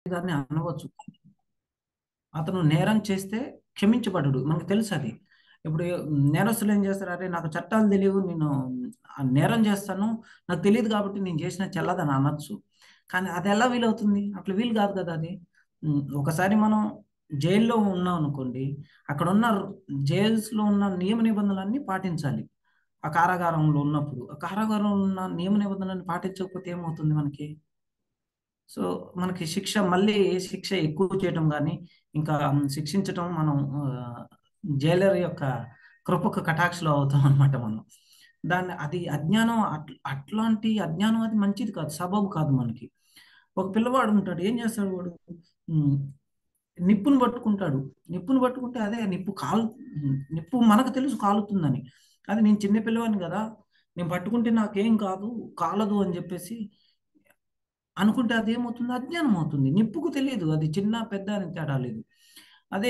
గారిని అనవచ్చు అతను నేరం చేస్తే క్షమించబడడు మనకు తెలుసు అది ఇప్పుడు నేరస్తులు ఏం చేస్తారు అరే నాకు చట్టాలు తెలియవు నేను ఆ నేరం చేస్తాను నాకు తెలియదు కాబట్టి నేను చేసిన చెల్లదని అనొచ్చు కానీ అది ఎలా వీలవుతుంది అట్లా వీలు కాదు కదా అది ఉమ్, ఒకసారి మనం జైల్లో ఉన్నాం అనుకోండి అక్కడ ఉన్న జైల్స్లో ఉన్న నియమ నిబంధనలన్నీ పాటించాలి ఆ కారాగారంలో ఉన్నప్పుడు ఆ కారాగారంలో ఉన్న నియమ నిబంధనలను పాటించకపోతే ఏమవుతుంది మనకి సో మనకి శిక్ష మళ్ళీ శిక్ష ఎక్కువ చేయడం కానీ ఇంకా శిక్షించటం మనం ఆ, జైలర్ యొక్క కృపకు కటాక్షలో అవుతాం అనమాట మనం దాన్ని అది అజ్ఞానం అట్ అట్లాంటి అజ్ఞానం అది మంచిది కాదు సబబు కాదు మనకి ఒక పిల్లవాడు ఉంటాడు ఏం చేస్తాడు వాడు ఉమ్, నిప్పును పట్టుకుంటాడు నిప్పును పట్టుకుంటే అదే నిప్పు కాలు ఉమ్, నిప్పు మనకు తెలుసు కాలుతుందని అది నేను చిన్న పిల్లవాడిని కదా నేను పట్టుకుంటే నాకేం కాదు కాలదు అని చెప్పేసి అనుకుంటే అది ఏమవుతుంది అజ్ఞానం అవుతుంది నిప్పుకు తెలియదు అది చిన్న పెద్ద అని తేడా లేదు అదే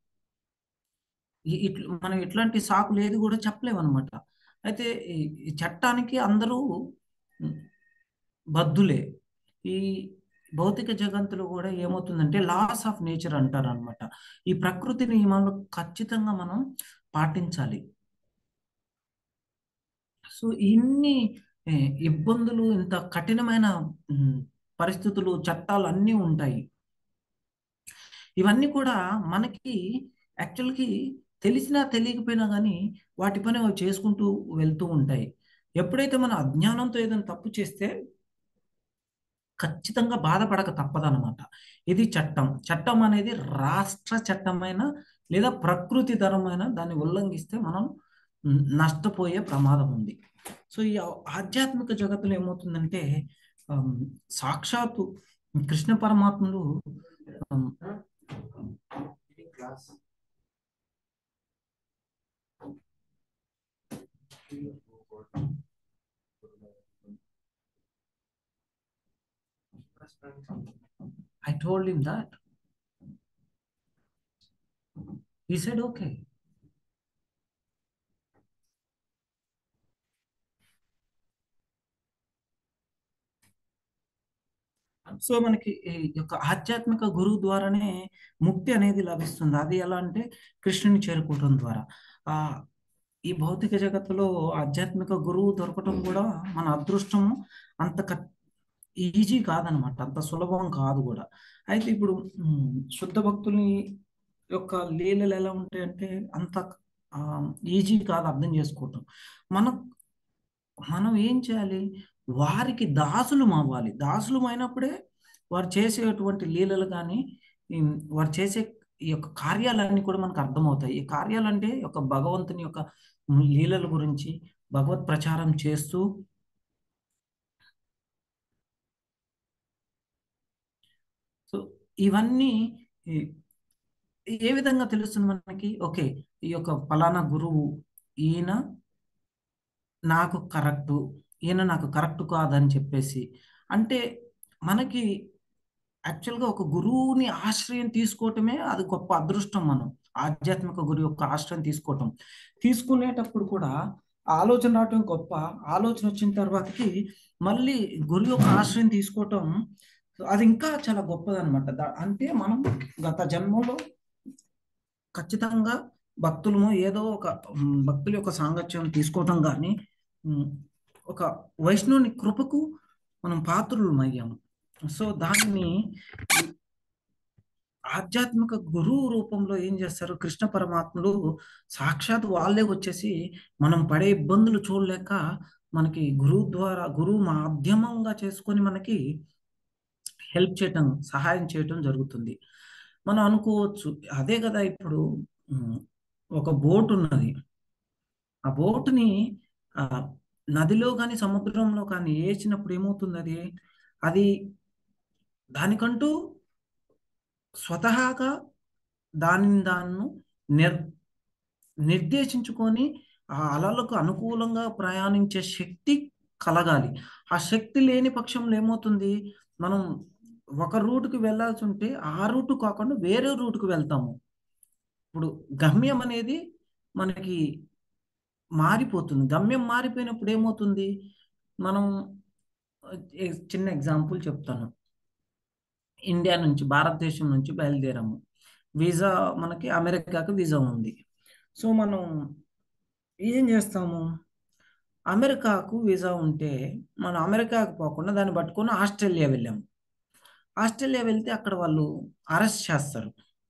ఈ- ఇట్ల మనం ఇట్లాంటి సాకులు ఏది కూడా చెప్పలేము అనమాట అయితే ఈ ఈ చట్టానికి అందరూ ఉమ్, బద్ధులే ఈ భౌతిక జగత్తులో కూడా ఏమవుతుందంటే లాస్ ఆఫ్ నేచర్ అంటారు అనమాట ఈ ప్రకృతి నియమాలు ఖచ్చితంగా మనం పాటించాలి సో ఇన్ని ఏ, ఇబ్బందులు ఇంత కఠినమైన ఉమ్, పరిస్థితులు చట్టాలు అన్నీ ఉంటాయి ఇవన్నీ కూడా మనకి యాక్చువల్కి తెలిసినా తెలియకపోయినా కానీ వాటి పని అవి చేసుకుంటూ వెళ్తూ ఉంటాయి ఎప్పుడైతే మన అజ్ఞానంతో ఏదైనా తప్పు చేస్తే ఖచ్చితంగా బాధపడక తప్పదన్నమాట ఇది చట్టం చట్టం అనేది రాష్ట్ర చట్టమైన లేదా ప్రకృతి ధరమైన దాన్ని ఉల్లంఘిస్తే మనం మ్, నష్టపోయే ప్రమాదం ఉంది సో ఈ ఆధ్యాత్మిక జగత్తులో ఏమవుతుందంటే ఆమ్, సాక్షాత్తు కృష్ణ పరమాత్ములు ఆమ్, I told him that. He said, okay. So మనకి ఈ యొక్క ఆధ్యాత్మిక గురువు ద్వారానే ముక్తి అనేది లభిస్తుంది అది ఎలా అంటే కృష్ణుని చేరుకోవటం ద్వారా ఆ ఈ భౌతిక జగత్తులో ఆధ్యాత్మిక గురువు దొరకటం కూడా మన అదృష్టము అంత ఈజీ కాదనమాట అంత సులభం కాదు కూడా అయితే ఇప్పుడు ఉమ్, శుద్ధ భక్తుని యొక్క లీలలు ఎలా ఉంటాయంటే అంత ఈజీ కాదు అర్థం చేసుకోవటం మనం మనం ఏం చేయాలి వారికి దాసులు అవ్వాలి దాసులు అయినప్పుడే వారు చేసేటువంటి లీలలు కానీ వారు చేసే ఈ యొక్క కార్యాలన్నీ కూడా మనకు అర్థమవుతాయి ఈ కార్యాలు అంటే ఒక భగవంతుని యొక్క లీలల గురించి భగవత్ ప్రచారం చేస్తూ సో ఇవన్నీ ఈ- ఏ విధంగా తెలుస్తుంది మనకి ఓకే ఈ యొక్క ఫలానా గురువు ఈయన నాకు కరెక్టు ఈయన నాకు కరెక్ట్ కాదని చెప్పేసి అంటే మనకి యాక్చువల్గా ఒక గురువుని ఆశ్రయం తీసుకోవటమే అది గొప్ప అదృష్టం మనం ఆధ్యాత్మిక గురువు యొక్క ఆశ్రయం తీసుకోవటం తీసుకునేటప్పుడు కూడా ఆలోచన రావటం గొప్ప ఆలోచన వచ్చిన తర్వాతకి మళ్ళీ గురువు యొక్క ఆశ్రయం తీసుకోవటం అది ఇంకా చాలా గొప్పదన్నమాట దా- అంటే మనం గత జన్మలో ఖచ్చితంగా భక్తులము ఏదో ఒక ఉమ్, భక్తుల యొక్క సాంగత్యం తీసుకోవటం కానీ ఉమ్, ఒక వైష్ణవుని కృపకు మనం పాత్రులం అయ్యాము సో దాన్ని ఆధ్యాత్మిక గురువు రూపంలో ఏం చేస్తారు కృష్ణ పరమాత్ములు సాక్షాత్ వాళ్ళే వచ్చేసి మనం పడే ఇబ్బందులు చూడలేక మనకి గురువు ద్వారా గురువు మాధ్యమంగా చేసుకొని మనకి హెల్ప్ చేయటం సహాయం చేయటం జరుగుతుంది మనం అనుకోవచ్చు అదే కదా ఇప్పుడు ఉమ్, ఒక బోట్ ఉన్నది ఆ బోటుని ఆ, నదిలో కానీ సముద్రంలో కానీ వేసినప్పుడు ఏమవుతుంది అది అది దానికంటూ స్వతహాగా దానిని దాన్ని నిర్ నిర్దేశించుకొని ఆ అలలకు అనుకూలంగా ప్రయాణించే శక్తి కలగాలి ఆ శక్తి లేని పక్షంలో ఏమవుతుంది మనం ఒక రూటుకి వెళ్ళాల్సి ఉంటే ఆ రూటు కాకుండా వేరే రూటుకు వెళ్తాము ఇప్పుడు గమ్యం అనేది మనకి మారిపోతుంది గమ్యం మారిపోయినప్పుడు ఏమవుతుంది మనం ఏ- చిన్న ఎగ్జాంపుల్ చెప్తాను ఇండియా నుంచి భారతదేశం నుంచి బయలుదేరాము వీసా మనకి అమెరికాకి వీసా ఉంది సో మనం ఏం చేస్తాము అమెరికాకు వీసా ఉంటే మనం అమెరికాకు పోకుండా దాన్ని పట్టుకొని ఆస్ట్రేలియా వెళ్ళాము ఆస్ట్రేలియా వెళ్తే అక్కడ వాళ్ళు అరెస్ట్ చేస్తారు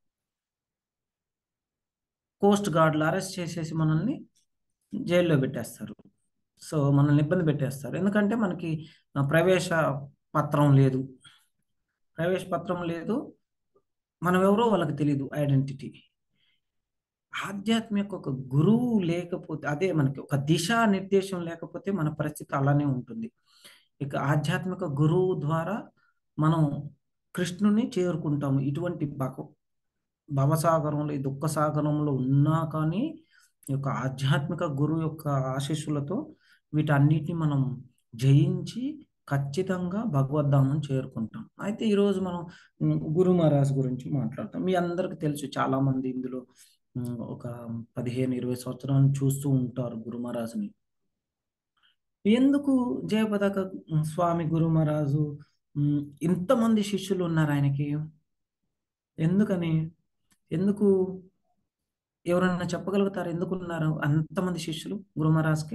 కోస్ట్ గార్డులు అరెస్ట్ చేసేసి మనల్ని జైల్లో పెట్టేస్తారు సో మనల్ని ఇబ్బంది పెట్టేస్తారు ఎందుకంటే మనకి ప్రవేశ పత్రం లేదు ప్రవేశ పత్రం లేదు మనం ఎవరో వాళ్ళకి తెలియదు ఐడెంటిటీ ఆధ్యాత్మిక ఒక గురువు లేకపోతే అదే మనకి ఒక దిశా నిర్దేశం లేకపోతే మన పరిస్థితి అలానే ఉంటుంది ఇక ఆధ్యాత్మిక గురువు ద్వారా మనం కృష్ణుని చేరుకుంటాము ఇటువంటి బక భవసాగరంలో ఈ దుఃఖ సాగరంలో ఉన్నా కానీ ఈ యొక్క ఆధ్యాత్మిక గురువు యొక్క ఆశీస్సులతో వీటన్నిటిని మనం జయించి ఖచ్చితంగా భగవద్ధామం చేరుకుంటాం అయితే ఈరోజు మనం ఉమ్, గురు మహారాజ్ గురించి మాట్లాడతాం మీ అందరికి తెలుసు చాలా మంది ఇందులో ఉమ్, ఒక పదిహేను ఇరవై సంవత్సరాలు చూస్తూ ఉంటారు గురు మహారాజుని ఎందుకు జయపతాక ఉమ్, స్వామి గురు మహారాజు ఉమ్, ఇంతమంది శిష్యులు ఉన్నారు ఆయనకి ఎందుకని ఎందుకు ఎవరన్నా చెప్పగలుగుతారు ఎందుకు ఉన్నారు అంతమంది శిష్యులు గురు మహారాజ్కి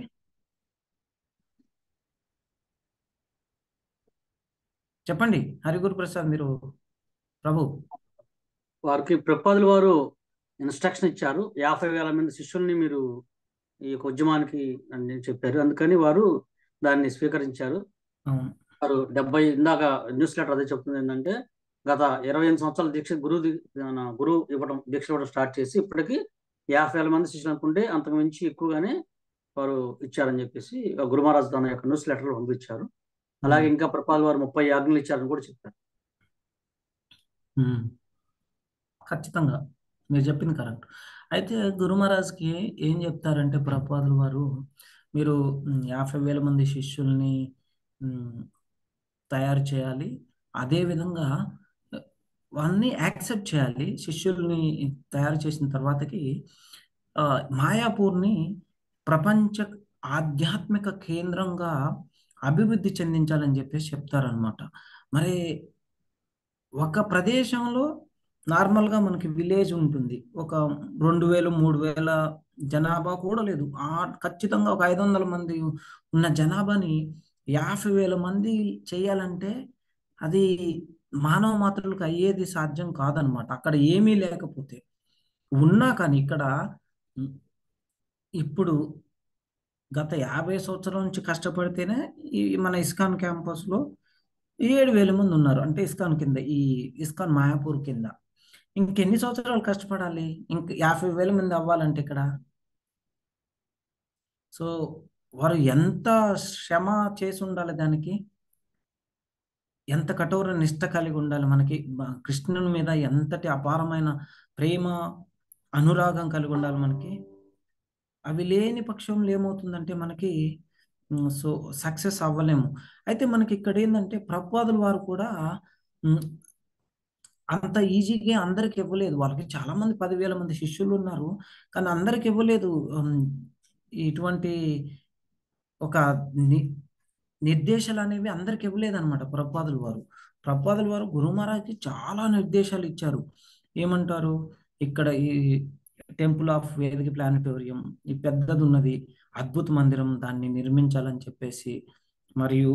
చెప్పండి హరిగురు ప్రసాద్ మీరు ప్రభు వారికి ప్రపాదుల వారు ఇన్స్ట్రక్షన్ ఇచ్చారు యాభై వేల మంది శిష్యుల్ని మీరు ఈ యొక్క ఉద్యమానికి అని చెప్పారు అందుకని వారు దాన్ని స్వీకరించారు అవును వారు డెబ్బై ఇందాక న్యూస్ లెటర్ అదే చెప్తుంది ఏంటంటే గత ఇరవై ఎనిమిది సంవత్సరాల దీక్ష గురువు ది- మన గురువు ఇవ్వడం దీక్ష ఇవ్వడం స్టార్ట్ చేసి ఇప్పటికి యాభై వేల మంది శిష్యులు అనుకుంటే అంతకు మించి ఎక్కువగానే వారు ఇచ్చారని చెప్పేసి ఆ గురు మహారాజ్ తన యొక్క న్యూస్ లెటర్ పంపించారు అలాగే ఇంకా ప్రపాల్ వారు ముప్పై ఆజ్ఞలు ఇచ్చారని కూడా చెప్పారు ఉమ్. ఖచ్చితంగా మీరు చెప్పింది కరెక్ట్ అయితే గురు మహారాజ్కి ఏం చెప్తారంటే ప్రభుపాదులు వారు మీరు ఉమ్, యాభై వేల మంది శిష్యుల్ని ఉమ్, తయారు చేయాలి అదేవిధంగా వాళ్ళని యాక్సెప్ట్ చేయాలి శిష్యుల్ని తయారు చేసిన తర్వాతకి ఆ, మాయాపూర్ని ప్రపంచ ఆధ్యాత్మిక కేంద్రంగా అభివృద్ధి చెందించాలని చెప్పేసి చెప్తారనమాట మరి ఒక ప్రదేశంలో నార్మల్గా మనకి విలేజ్ ఉంటుంది ఒక రెండు వేలు మూడు వేల జనాభా కూడా లేదు ఆ ఖచ్చితంగా ఒక ఐదు వందల మంది ఉన్న జనాభాని యాభై వేల మంది చేయాలంటే అది మానవ మాత్రులకు అయ్యేది సాధ్యం కాదనమాట అక్కడ ఏమీ లేకపోతే ఉన్నా కానీ ఇక్కడ ఉమ్, ఇప్పుడు గత యాభై సంవత్సరాల నుంచి కష్టపడితేనే ఈ మన ఇస్కాన్ క్యాంపస్లో ఏడు వేల మంది ఉన్నారు అంటే ఇస్కాన్ కింద ఈ ఇస్కాన్ మాయాపూర్ కింద ఇంకెన్ని సంవత్సరాలు కష్టపడాలి ఇంక యాభై వేల మంది అవ్వాలంటే ఇక్కడ సో వారు ఎంత శ్రమ చేసి ఉండాలి దానికి ఎంత కఠోర నిష్ట కలిగి ఉండాలి మనకి బ- కృష్ణుని మీద ఎంతటి అపారమైన ప్రేమ అనురాగం కలిగి ఉండాలి మనకి అవి లేని పక్షంలో ఏమవుతుందంటే మనకి ఉమ్, సో సక్సెస్ అవ్వలేము అయితే మనకి ఇక్కడ ఏంటంటే ప్రభుపాదుల వారు కూడా ఉమ్, అంత ఈజీగా అందరికి ఇవ్వలేదు వాళ్ళకి చాలా మంది పదివేల మంది శిష్యులు ఉన్నారు కానీ అందరికి ఇవ్వలేదు ఉమ్, ఇటువంటి ఒక ని నిర్దేశాలు అనేవి అందరికి ఇవ్వలేదు అనమాట ప్రభుపాదుల వారు ప్రభుపాదుల వారు గురు మహారాజ్కి చాలా నిర్దేశాలు ఇచ్చారు ఏమంటారు ఇక్కడ ఈ టెంపుల్ ఆఫ్ వేదిక ప్లానటోరియం ఈ పెద్దది ఉన్నది అద్భుత మందిరం దాన్ని నిర్మించాలని చెప్పేసి మరియు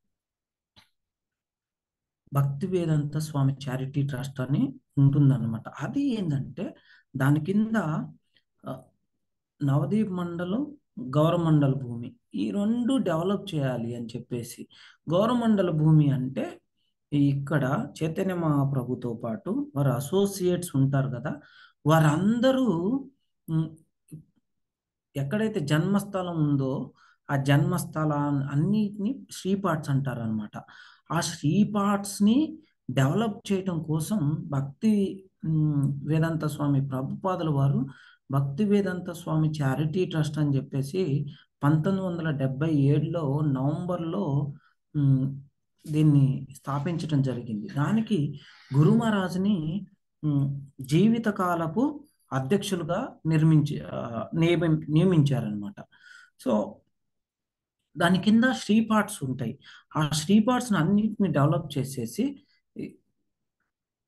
భక్తి వేదాంత స్వామి చారిటీ ట్రస్ట్ అని ఉంటుందన్నమాట అది ఏంటంటే దాని కింద ఆ, నవదీప్ మండలం గౌరమండల భూమి ఈ రెండు డెవలప్ చేయాలి అని చెప్పేసి గౌరమండల భూమి అంటే ఇక్కడ చైతన్య మహాప్రభుతో పాటు వారు అసోసియేట్స్ ఉంటారు కదా వారందరూ ఉమ్, ఎక్కడైతే జన్మస్థలం ఉందో ఆ జన్మస్థల అన్నిటిని శ్రీపాట్స్ అంటారు అనమాట ఆ శ్రీపాట్స్ని డెవలప్ చేయటం కోసం భక్తి ఉమ్, వేదాంత స్వామి ప్రభుపాదుల వారు భక్తి వేదాంత స్వామి చారిటీ ట్రస్ట్ అని చెప్పేసి పంతొమ్మిది వందల డెబ్బై ఏడులో నవంబర్లో ఉమ్, దీన్ని స్థాపించడం జరిగింది దానికి గురు మహారాజుని ఉమ్, జీవితకాలపు అధ్యక్షులుగా నిర్మించి ఆ, నియమి నియమించారనమాట సో దాని కింద శ్రీపాట్స్ ఉంటాయి ఆ శ్రీపాట్స్ని అన్నిటిని డెవలప్ చేసేసి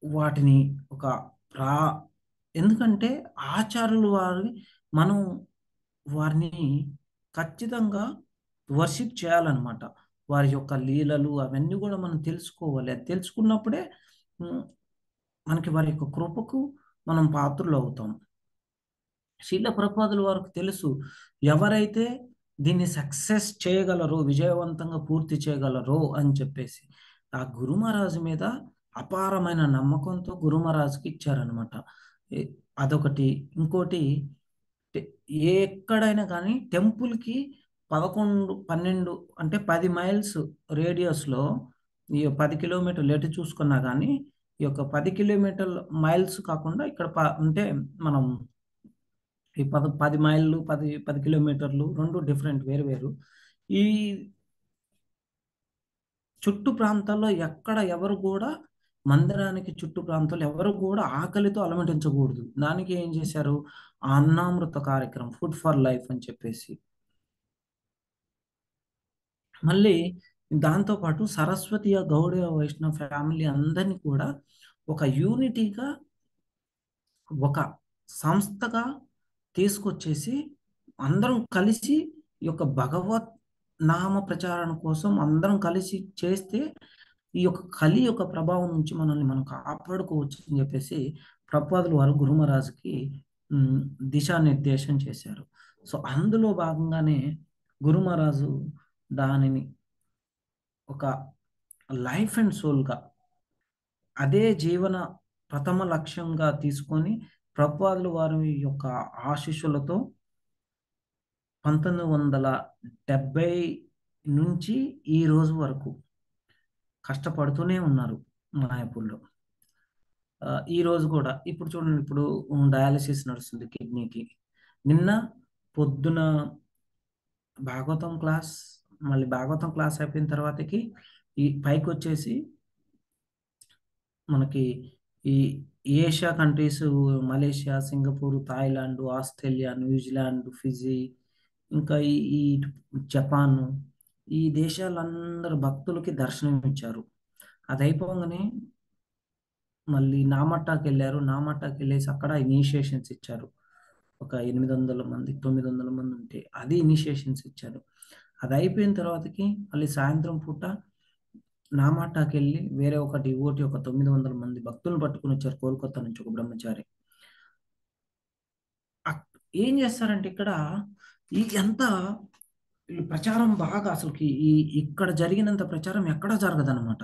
వాటిని ఒక ప్రా ఎందుకంటే ఆచార్యులు వారి మనం వారిని ఖచ్చితంగా వర్షిప్ చేయాలన్నమాట వారి యొక్క లీలలు అవన్నీ కూడా మనం తెలుసుకోవాలి అది తెలుసుకున్నప్పుడే ఉమ్, మనకి వారి యొక్క కృపకు మనం పాత్రలు అవుతాం శీల ప్రపాదుల వారికి తెలుసు ఎవరైతే దీన్ని సక్సెస్ చేయగలరో విజయవంతంగా పూర్తి చేయగలరో అని చెప్పేసి ఆ గురు మహారాజు మీద అపారమైన నమ్మకంతో గురు మహారాజుకి ఇచ్చారనమాట ఏ- అదొకటి ఇంకోటి టె- ఎక్కడైనా కానీ టెంపుల్కి పదకొండు పన్నెండు అంటే పది మైల్స్ రేడియస్లో ఈ పది కిలోమీటర్లు ఎటు చూసుకున్నా కానీ ఈ యొక్క పది కిలోమీటర్ల మైల్స్ కాకుండా ఇక్కడ ప అంటే మనం ఈ పద పది మైళ్ళు పది పది కిలోమీటర్లు రెండు డిఫరెంట్ వేరు వేరు ఈ చుట్టు ప్రాంతాల్లో ఎక్కడ ఎవరు కూడా మందిరానికి చుట్టు ప్రాంతాల్లో ఎవరు కూడా ఆకలితో అలమటించకూడదు దానికి ఏం చేశారు ఆ అన్నామృత కార్యక్రమం ఫుడ్ ఫర్ లైఫ్ అని చెప్పేసి మళ్ళీ దాంతోపాటు సరస్వతి గౌడ వైష్ణవ ఫ్యామిలీ అందరినీ కూడా ఒక యూనిటీగా ఒక సంస్థగా తీసుకొచ్చేసి అందరం కలిసి ఈ యొక్క భగవత్ నామ ప్రచారణ కోసం అందరం కలిసి చేస్తే ఈ యొక్క కలి యొక్క ప్రభావం నుంచి మనల్ని మనం కాపాడుకోవచ్చు అని చెప్పేసి ప్రపాదులు వారు గురుమహారాజుకి ఉమ్, దిశానిర్దేశం చేశారు సో అందులో భాగంగానే గురుమహారాజు దానిని ఒక లైఫ్ అండ్ సోల్గా అదే జీవన ప్రథమ లక్ష్యంగా తీసుకొని ప్రభుపాదుల వారి యొక్క ఆశీస్సులతో పంతొమ్మిది వందల డెబ్బై నుంచి ఈ రోజు వరకు కష్టపడుతూనే ఉన్నారు మాయాపూర్లో ఆ, ఈ రోజు కూడా ఇప్పుడు చూడండి ఇప్పుడు డయాలసిస్ నడుస్తుంది కిడ్నీకి నిన్న పొద్దున భాగవతం క్లాస్ మళ్ళీ భాగవతం క్లాస్ అయిపోయిన తర్వాతకి ఈ పైకి వచ్చేసి మనకి ఈ Asia countries Malaysia Singapore Thailand Australia New Zealand Fiji ఇంకా ఈ ఈ జపాన్ ఈ దేశాలందరూ భక్తులకి దర్శనం ఇచ్చారు అది అయిపోగానే మళ్ళీ నామట్టాకి వెళ్ళారు నామట్టాకి వెళ్ళేసి అక్కడ ఇనిషియేషన్స్ ఇచ్చారు ఒక ఎనిమిది వందల మంది తొమ్మిది వందల మంది ఉంటే అది ఇనిషియేషన్స్ ఇచ్చారు అది అయిపోయిన తర్వాతకి మళ్ళీ సాయంత్రం పూట నామాటాకి వెళ్ళి వేరే ఒక డివోటి ఒక తొమ్మిది వందల మంది భక్తులను పట్టుకుని వచ్చారు కోల్కతా నుంచి ఒక బ్రహ్మచారి అక్- ఏం చేస్తారంటే ఇక్కడ ఈ ఎంత ఈ ప్రచారం బాగా అసలుకి ఈ ఇక్కడ జరిగినంత ప్రచారం ఎక్కడా జరగదన్నమాట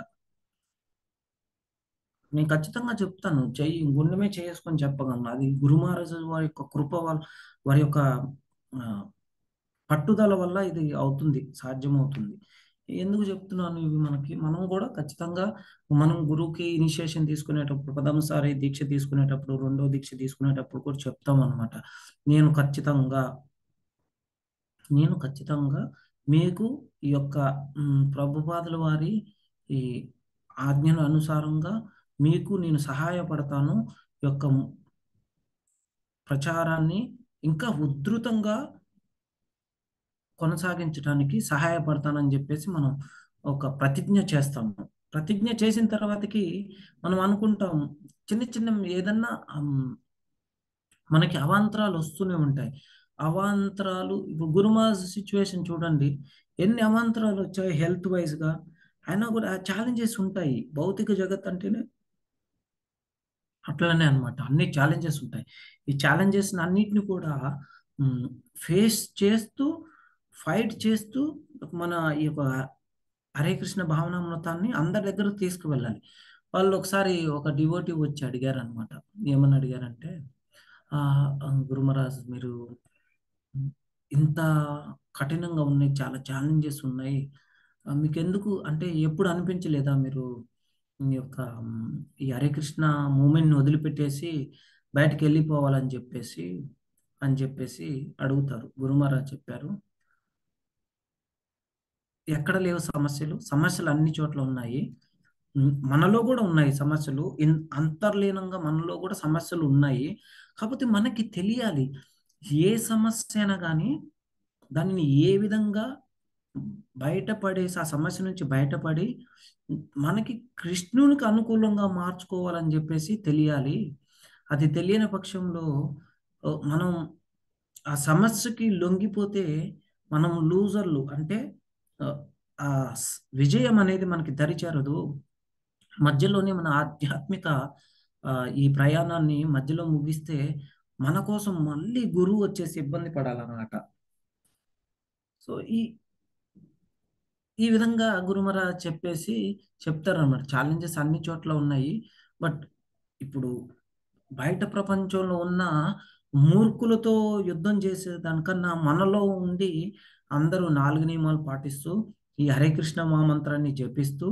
నేను ఖచ్చితంగా చెప్తాను చెయ్యి గుండెమే చేసుకొని చెప్పగలను అది గురు మహారాజు వారి యొక్క కృప వల్ల వారి యొక్క ఆ, పట్టుదల వల్ల ఇది అవుతుంది సాధ్యమవుతుంది ఎందుకు చెప్తున్నాను ఇవి మనకి మనం కూడా ఖచ్చితంగా మనం గురువుకి ఇనిషియేషన్ తీసుకునేటప్పుడు పదమసారి దీక్ష తీసుకునేటప్పుడు రెండో దీక్ష తీసుకునేటప్పుడు కూడా చెప్తాం అనమాట నేను ఖచ్చితంగా నేను ఖచ్చితంగా మీకు ఈ యొక్క మ్, ప్రభుపాదుల వారి ఈ ఆజ్ఞల అనుసారంగా మీకు నేను సహాయపడతాను ఈ యొక్క ప్రచారాన్ని ఇంకా ఉధృతంగా కొనసాగించడానికి సహాయపడతానని చెప్పేసి మనం ఒక ప్రతిజ్ఞ చేస్తాము ప్రతిజ్ఞ చేసిన తర్వాతకి మనం అనుకుంటాం చిన్న చిన్న ఏదన్నా అమ్, మనకి అవాంతరాలు వస్తూనే ఉంటాయి అవాంతరాలు ఇప్పుడు గురుమాజ్ సిచ్యువేషన్ చూడండి ఎన్ని అవాంతరాలు వచ్చాయి హెల్త్ వైజ్గా అయినా కూడా ఛాలెంజెస్ ఉంటాయి భౌతిక జగత్ అంటేనే అట్లనే అన్నమాట అన్ని ఛాలెంజెస్ ఉంటాయి ఈ ఛాలెంజెస్ అన్నిటిని కూడా ఫేస్ చేస్తూ ఫైట్ చేస్తూ మన ఈ యొక్క హరే కృష్ణ భావనామృతాన్ని అందరి దగ్గర తీసుకువెళ్ళాలి వాళ్ళు ఒకసారి ఒక డివోటీ వచ్చి అడిగారు అనమాట ఏమని అడిగారంటే "ఆ, ఆ, గురుమహారాజ్ మీరు ఇంత కఠినంగా ఉన్నాయి చాలా ఛాలెంజెస్ ఉన్నాయి ఆ, మీకు ఎందుకు అంటే ఎప్పుడు అనిపించలేదా మీరు ఈ యొక్క మ్, ఈ హరే కృష్ణ మూమెంట్ని వదిలిపెట్టేసి బయటకు వెళ్ళిపోవాలని చెప్పేసి అని చెప్పేసి అడుగుతారు గురుమహారాజ్ చెప్పారు ఎక్కడ లేవు సమస్యలు సమస్యలు అన్ని చోట్ల ఉన్నాయి ఉమ్, మనలో కూడా ఉన్నాయి సమస్యలు ఇన్- అంతర్లీనంగా మనలో కూడా సమస్యలు ఉన్నాయి కాకపోతే మనకి తెలియాలి ఏ సమస్య అయినా కానీ దానిని ఏ విధంగా బయటపడేసి ఆ సమస్య నుంచి బయటపడి మనకి కృష్ణునికి అనుకూలంగా మార్చుకోవాలని చెప్పేసి తెలియాలి అది తెలియని పక్షంలో ఓ, మనం ఆ సమస్యకి లొంగిపోతే మనం లూజర్లు అంటే ఆ, ఆ స్- విజయం అనేది మనకి దరిచేరదు మధ్యలోనే మన ఆధ్యాత్మిక ఆ, ఈ ప్రయాణాన్ని మధ్యలో ముగిస్తే మన కోసం మళ్ళీ గురువు వచ్చేసి ఇబ్బంది పడాలన్నమాట సో ఈ ఈ విధంగా గురుమర చెప్పేసి చెప్తారన్నమాట ఛాలెంజెస్ అన్ని చోట్ల ఉన్నాయి బట్ ఇప్పుడు బయట ప్రపంచంలో ఉన్న మూర్ఖులతో యుద్ధం చేసే దానికన్నా మనలో ఉండి అందరూ నాలుగు నియమాలు పాటిస్తూ ఈ హరే కృష్ణ మహామంత్రాన్ని జపిస్తూ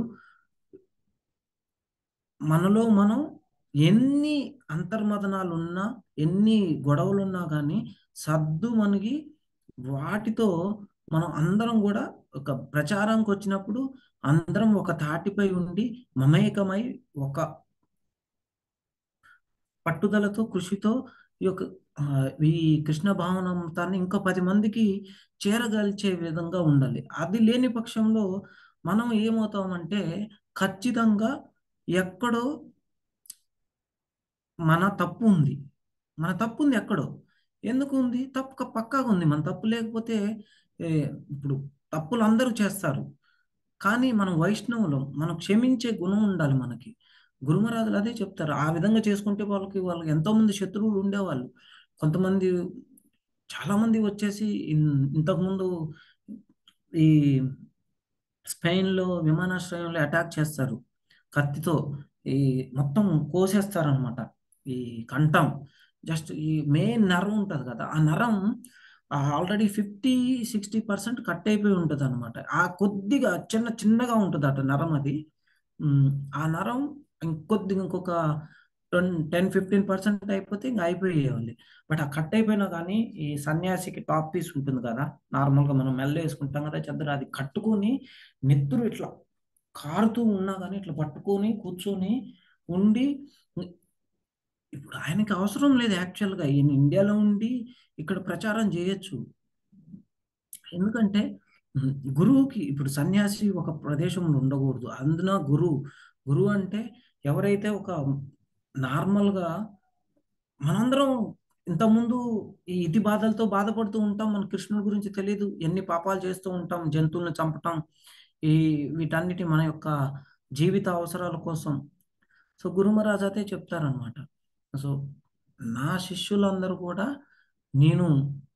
మనలో మనం ఎన్ని అంతర్మదనాలు ఉన్నా ఎన్ని గొడవలు ఉన్నా కానీ సర్దు మనకి వాటితో మనం అందరం కూడా ఒక ప్రచారంకి వచ్చినప్పుడు అందరం ఒక తాటిపై ఉండి మమేకమై ఒక పట్టుదలతో కృషితో ఈ యొక్క ఆ, ఈ కృష్ణ భావనామృతాన్ని ఇంకా పది మందికి చేరగలిచే విధంగా ఉండాలి అది లేని పక్షంలో మనం ఏమవుతామంటే ఖచ్చితంగా ఎక్కడో మన తప్పు ఉంది మన తప్పు ఉంది ఎక్కడో ఎందుకు ఉంది తప్పు క- పక్కాగా ఉంది మన తప్పు లేకపోతే ఏ, ఇప్పుడు తప్పులు అందరూ చేస్తారు కానీ మనం వైష్ణవులం మనం క్షమించే గుణం ఉండాలి మనకి గురుమరాజులు అదే చెప్తారు ఆ విధంగా చేసుకుంటే వాళ్ళకి వాళ్ళకి ఎంతో మంది శత్రువులు ఉండేవాళ్ళు కొంతమంది చాలా మంది వచ్చేసి ఇన్- ఇంతకుముందు ఈ స్పెయిన్లో విమానాశ్రయంలో అటాక్ చేస్తారు కత్తితో ఈ మొత్తం కోసేస్తారనమాట ఈ కంఠం జస్ట్ ఈ మెయిన్ నరం ఉంటుంది కదా ఆ నరం already fifty sixty percent cut అయిపోయి ఉంటుంది అనమాట ఆ కొద్దిగా చిన్న చిన్నగా ఉంటుంది అట నరం అది ఉమ్, ఆ నరం ఇంకొద్దిగా ఇంకొక టెన్ టెన్ ఫిఫ్టీన్ పర్సెంట్ అయిపోతే ఇంకా అయిపోయేవాళ్ళు బట్ ఆ కట్ అయిపోయినా కానీ ఈ సన్యాసికి టాప్ పీస్ ఉంటుంది కదా నార్మల్గా మనం మెల్ల వేసుకుంటాం కదా చెద్దరు అది కట్టుకొని నెత్తురు ఇట్లా కారుతూ ఉన్నా కానీ ఇట్లా పట్టుకొని కూర్చొని ఉండి ఇప్పుడు ఆయనకి అవసరం లేదు యాక్చువల్గా ఈయన ఇండియాలో ఉండి ఇక్కడ ప్రచారం చేయొచ్చు ఎందుకంటే ఉమ్, గురువుకి ఇప్పుడు సన్యాసి ఒక ప్రదేశంలో ఉండకూడదు అందున గురువు గురువు అంటే ఎవరైతే ఒక నార్మల్గా మనందరం ఇంతకుముందు ఈ ఇతి బాధలతో బాధపడుతూ ఉంటాం మన కృష్ణుడి గురించి తెలియదు ఎన్ని పాపాలు చేస్తూ ఉంటాం జంతువులను చంపటం ఈ వీటన్నిటి మన యొక్క జీవిత అవసరాల కోసం సో గురుమహారాజ్ అయితే చెప్తారనమాట సో నా శిష్యులందరూ కూడా నేను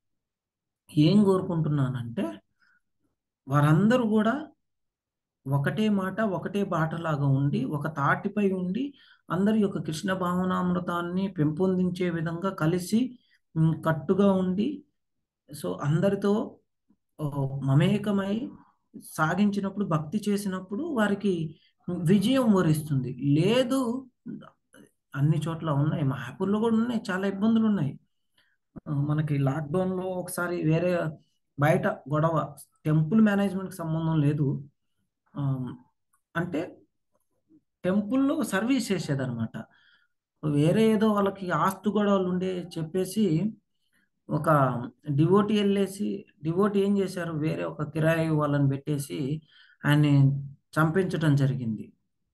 ఏం కోరుకుంటున్నానంటే వారందరూ కూడా ఒకటే మాట ఒకటే బాటలాగా ఉండి ఒక తాటిపై ఉండి అందరి యొక్క కృష్ణ భావనామృతాన్ని పెంపొందించే విధంగా కలిసి ఉమ్, కట్టుగా ఉండి సో అందరితో ఓ, మమేకమై సాగించినప్పుడు భక్తి చేసినప్పుడు వారికి విజయం వరిస్తుంది లేదు అన్ని చోట్ల ఉన్నాయి మాయాపూర్లో కూడా ఉన్నాయి చాలా ఇబ్బందులు ఉన్నాయి ఆ, మనకి లాక్డౌన్లో ఒకసారి వేరే బయట గొడవ టెంపుల్ మేనేజ్మెంట్కి సంబంధం లేదు ఆ, అంటే టెంపుల్లో సర్వీస్ చేసేదన్నమాట వేరే ఏదో వాళ్ళకి ఆస్తు గొడవలు ఉండే చెప్పేసి ఒక డివోటి వెళ్ళేసి డివోటి ఏం చేశారు వేరే ఒక కిరాయి వాళ్ళని పెట్టేసి ఆయన్ని చంపించడం జరిగింది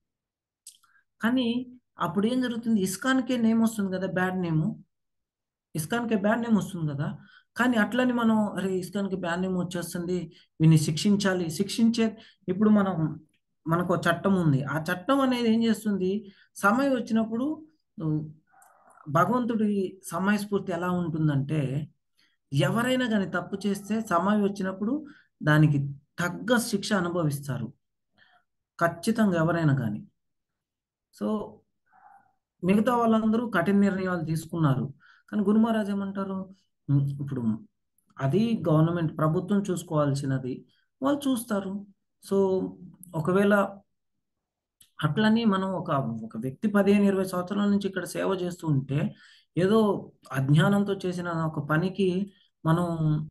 కానీ అప్పుడు ఏం జరుగుతుంది ఇస్కాన్కే నేమ్ వస్తుంది కదా బ్యాడ్ నేము ఇస్కాన్కి బ్యాడ్ నేమ్ వస్తుంది కదా కానీ అట్లని మనం అరే ఇస్కాన్కి బ్యాడ్ నేమ్ వచ్చేస్తుంది వీన్ని శిక్షించాలి శిక్షించే ఇప్పుడు మనం మనకు ఒక చట్టం ఉంది ఆ చట్టం అనేది ఏం చేస్తుంది సమయం వచ్చినప్పుడు ఉ, భగవంతుడి సమయస్ఫూర్తి ఎలా ఉంటుందంటే ఎవరైనా కానీ తప్పు చేస్తే సమయం వచ్చినప్పుడు దానికి తగ్గ శిక్ష అనుభవిస్తారు ఖచ్చితంగా ఎవరైనా కానీ సో మిగతా వాళ్ళందరూ కఠిన నిర్ణయాలు తీసుకున్నారు కానీ గురు మహారాజ్ ఏమంటారు "ఉమ్, ఇప్పుడు అది గవర్నమెంట్ ప్రభుత్వం చూసుకోవాల్సినది వాళ్ళు చూస్తారు సో ఒకవేళ అట్లని మనం ఒక ఒక వ్యక్తి పదిహేను ఇరవై సంవత్సరాల నుంచి ఇక్కడ సేవ చేస్తూ ఉంటే ఏదో అజ్ఞానంతో చేసిన ఒక పనికి మనం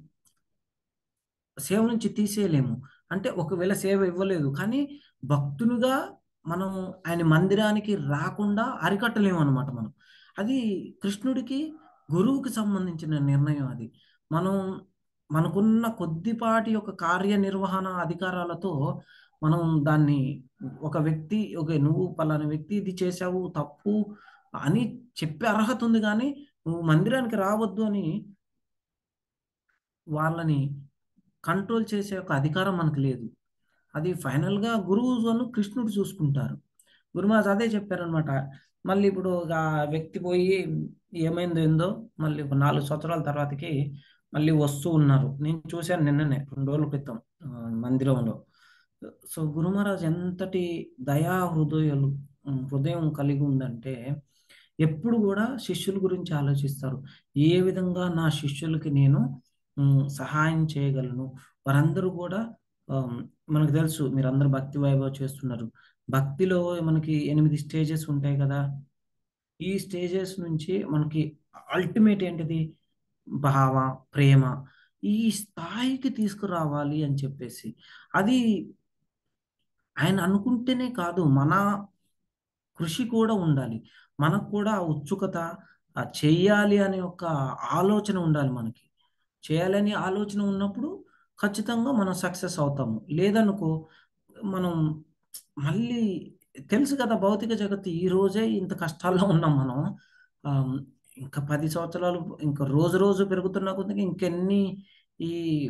సేవ నుంచి తీసేయలేము అంటే ఒకవేళ సేవ ఇవ్వలేదు కానీ భక్తునిగా మనం ఆయన మందిరానికి రాకుండా అరికట్టలేము అనమాట మనం అది కృష్ణుడికి గురువుకి సంబంధించిన నిర్ణయం అది మనం మనకున్న కొద్దిపాటి యొక్క కార్యనిర్వహణ అధికారాలతో మనం దాన్ని ఒక వ్యక్తి ఓకే నువ్వు పలానా వ్యక్తి ఇది చేశావు తప్పు అని చెప్పే అర్హత ఉంది కానీ నువ్వు మందిరానికి రావద్దు అని వాళ్ళని కంట్రోల్ చేసే ఒక అధికారం మనకు లేదు అది ఫైనల్గా గురువును కృష్ణుడు చూసుకుంటారు గురుమాజ్ అదే చెప్పారనమాట మళ్ళీ ఇప్పుడు ఆ వ్యక్తి పోయి ఏమైందో ఏందో మళ్ళీ ఒక నాలుగు సంవత్సరాల తర్వాతకి మళ్ళీ వస్తూ ఉన్నారు నేను చూశాను నిన్ననే రెండు రోజుల క్రితం ఆ, మందిరంలో సో గురుమహారాజ్ ఎంతటి దయా హృదయాలు ఉమ్, హృదయం కలిగి ఉందంటే ఎప్పుడు కూడా శిష్యుల గురించి ఆలోచిస్తారు ఏ విధంగా నా శిష్యులకి నేను ఉమ్, సహాయం చేయగలను వారందరూ కూడా ఆమ్, మనకు తెలుసు మీరందరూ భక్తి వైభవ చేస్తున్నారు భక్తిలో మనకి ఎనిమిది స్టేజెస్ ఉంటాయి కదా ఈ స్టేజెస్ నుంచి మనకి అల్టిమేట్ ఏంటిది భావ ప్రేమ ఈ స్థాయికి తీసుకురావాలి అని చెప్పేసి అది ఆయన అనుకుంటేనే కాదు మన కృషి కూడా ఉండాలి మనకు కూడా ఆ ఉత్సుకత ఆ చెయ్యాలి అనే ఒక ఆలోచన ఉండాలి మనకి చేయాలని ఆలోచన ఉన్నప్పుడు ఖచ్చితంగా మనం సక్సెస్ అవుతాము లేదనుకో మనం మళ్ళీ తెలుసు కదా భౌతిక జగత్తు ఈ రోజే ఇంత కష్టాల్లో ఉన్నాం మనం ఆమ్, ఇంకా పది సంవత్సరాలు ఇంకా రోజు రోజు పెరుగుతున్న కొద్దిగా ఇంకెన్ని ఈ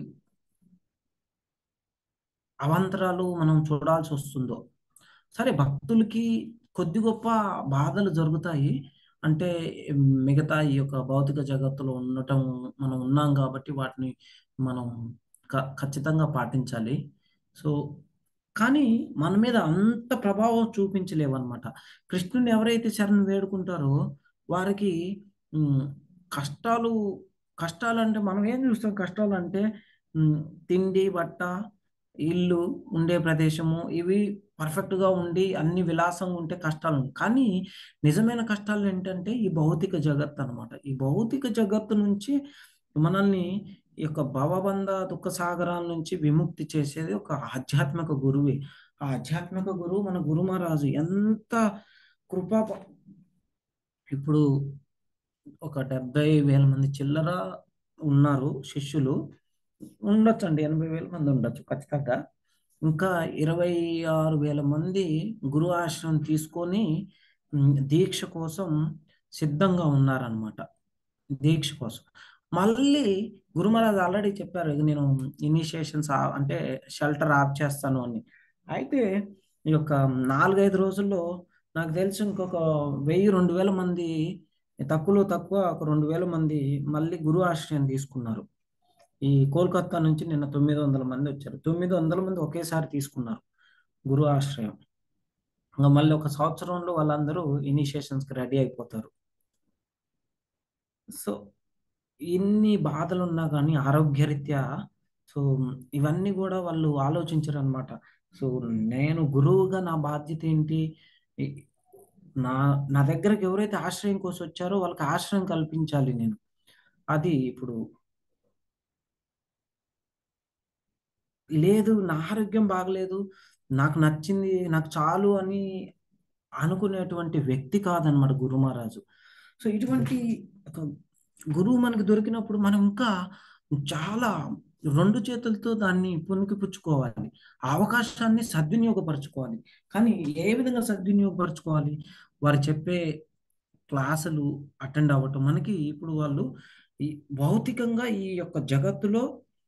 అవాంతరాలు మనం చూడాల్సి వస్తుందో సరే భక్తులకి కొద్ది గొప్ప బాధలు జరుగుతాయి అంటే మిగతా ఈ యొక్క భౌతిక జగత్తులో ఉండటం మనం ఉన్నాం కాబట్టి వాటిని మనం క- ఖచ్చితంగా పాటించాలి సో కానీ మన మీద అంత ప్రభావం చూపించలేవన్నమాట కృష్ణుని ఎవరైతే శరణు వేడుకుంటారో వారికి ఉమ్, కష్టాలు కష్టాలు అంటే మనం ఏం చూస్తాం కష్టాలు అంటే ఉమ్, తిండి బట్ట ఇల్లు ఉండే ప్రదేశము ఇవి పర్ఫెక్ట్గా ఉండి అన్ని విలాసంగా ఉంటే కష్టాలు ఉండవు. కానీ నిజమైన కష్టాలు ఏంటంటే ఈ భౌతిక జగత్తు అన్నమాట ఈ భౌతిక జగత్తు నుంచి మనల్ని ఈ యొక్క భవబంధ దుఃఖ సాగరాల నుంచి విముక్తి చేసేది ఒక ఆధ్యాత్మిక గురువే ఆ ఆధ్యాత్మిక గురువు మన గురు మహారాజు ఎంత కృపా ఇప్పుడు ఒక డెబ్బై వేల మంది చిల్లర ఉన్నారు శిష్యులు ఉండొచ్చండి ఎనభై వేల మంది ఉండొచ్చు ఖచ్చితంగా ఇంకా ఇరవై ఆరు వేల మంది గురు ఆశ్రమం తీసుకొని ఉమ్, దీక్ష కోసం సిద్ధంగా ఉన్నారనమాట దీక్ష కోసం మళ్ళీ గురు మహారాజ్ ఆల్రెడీ చెప్పారు ఇక నేను ఇనిషియేషన్స్ అంటే షెల్టర్ ఆఫ్ చేస్తాను అని అయితే ఈ యొక్క నాలుగైదు రోజుల్లో నాకు తెలిసి ఇంకొక వెయ్యి రెండు వేల మంది తక్కువలో తక్కువ ఒక రెండు వేల మంది మళ్ళీ గురు ఆశ్రయం తీసుకున్నారు ఈ కోల్కతా నుంచి నిన్న తొమ్మిది వందల మంది వచ్చారు తొమ్మిది వందల మంది ఒకేసారి తీసుకున్నారు గురు ఆశ్రయం ఇంకా మళ్ళీ ఒక సంవత్సరంలో వాళ్ళందరూ ఇనిషియేషన్స్కి రెడీ అయిపోతారు సో ఇన్ని బాధలు ఉన్నా కానీ ఆరోగ్యరీత్యా సో ఇవన్నీ కూడా వాళ్ళు ఆలోచించరు అనమాట సో నేను గురువుగా నా బాధ్యత ఏంటి ఈ- నా నా దగ్గరకు ఎవరైతే ఆశ్రయం కోసం వచ్చారో వాళ్ళకి ఆశ్రయం కల్పించాలి నేను అది ఇప్పుడు లేదు నా ఆరోగ్యం బాగలేదు నాకు నచ్చింది నాకు చాలు అని అనుకునేటువంటి వ్యక్తి కాదనమాట గురు మహారాజు సో ఇటువంటి ఒక గురువు మనకి దొరికినప్పుడు మనం ఇంకా చాలా రెండు చేతులతో దాన్ని పుణికి పుచ్చుకోవాలి ఆ అవకాశాన్ని సద్వినియోగపరచుకోవాలి కానీ ఏ విధంగా సద్వినియోగపరచుకోవాలి వారు చెప్పే క్లాసులు అటెండ్ అవ్వటం మనకి ఇప్పుడు వాళ్ళు ఈ భౌతికంగా ఈ యొక్క జగత్తులో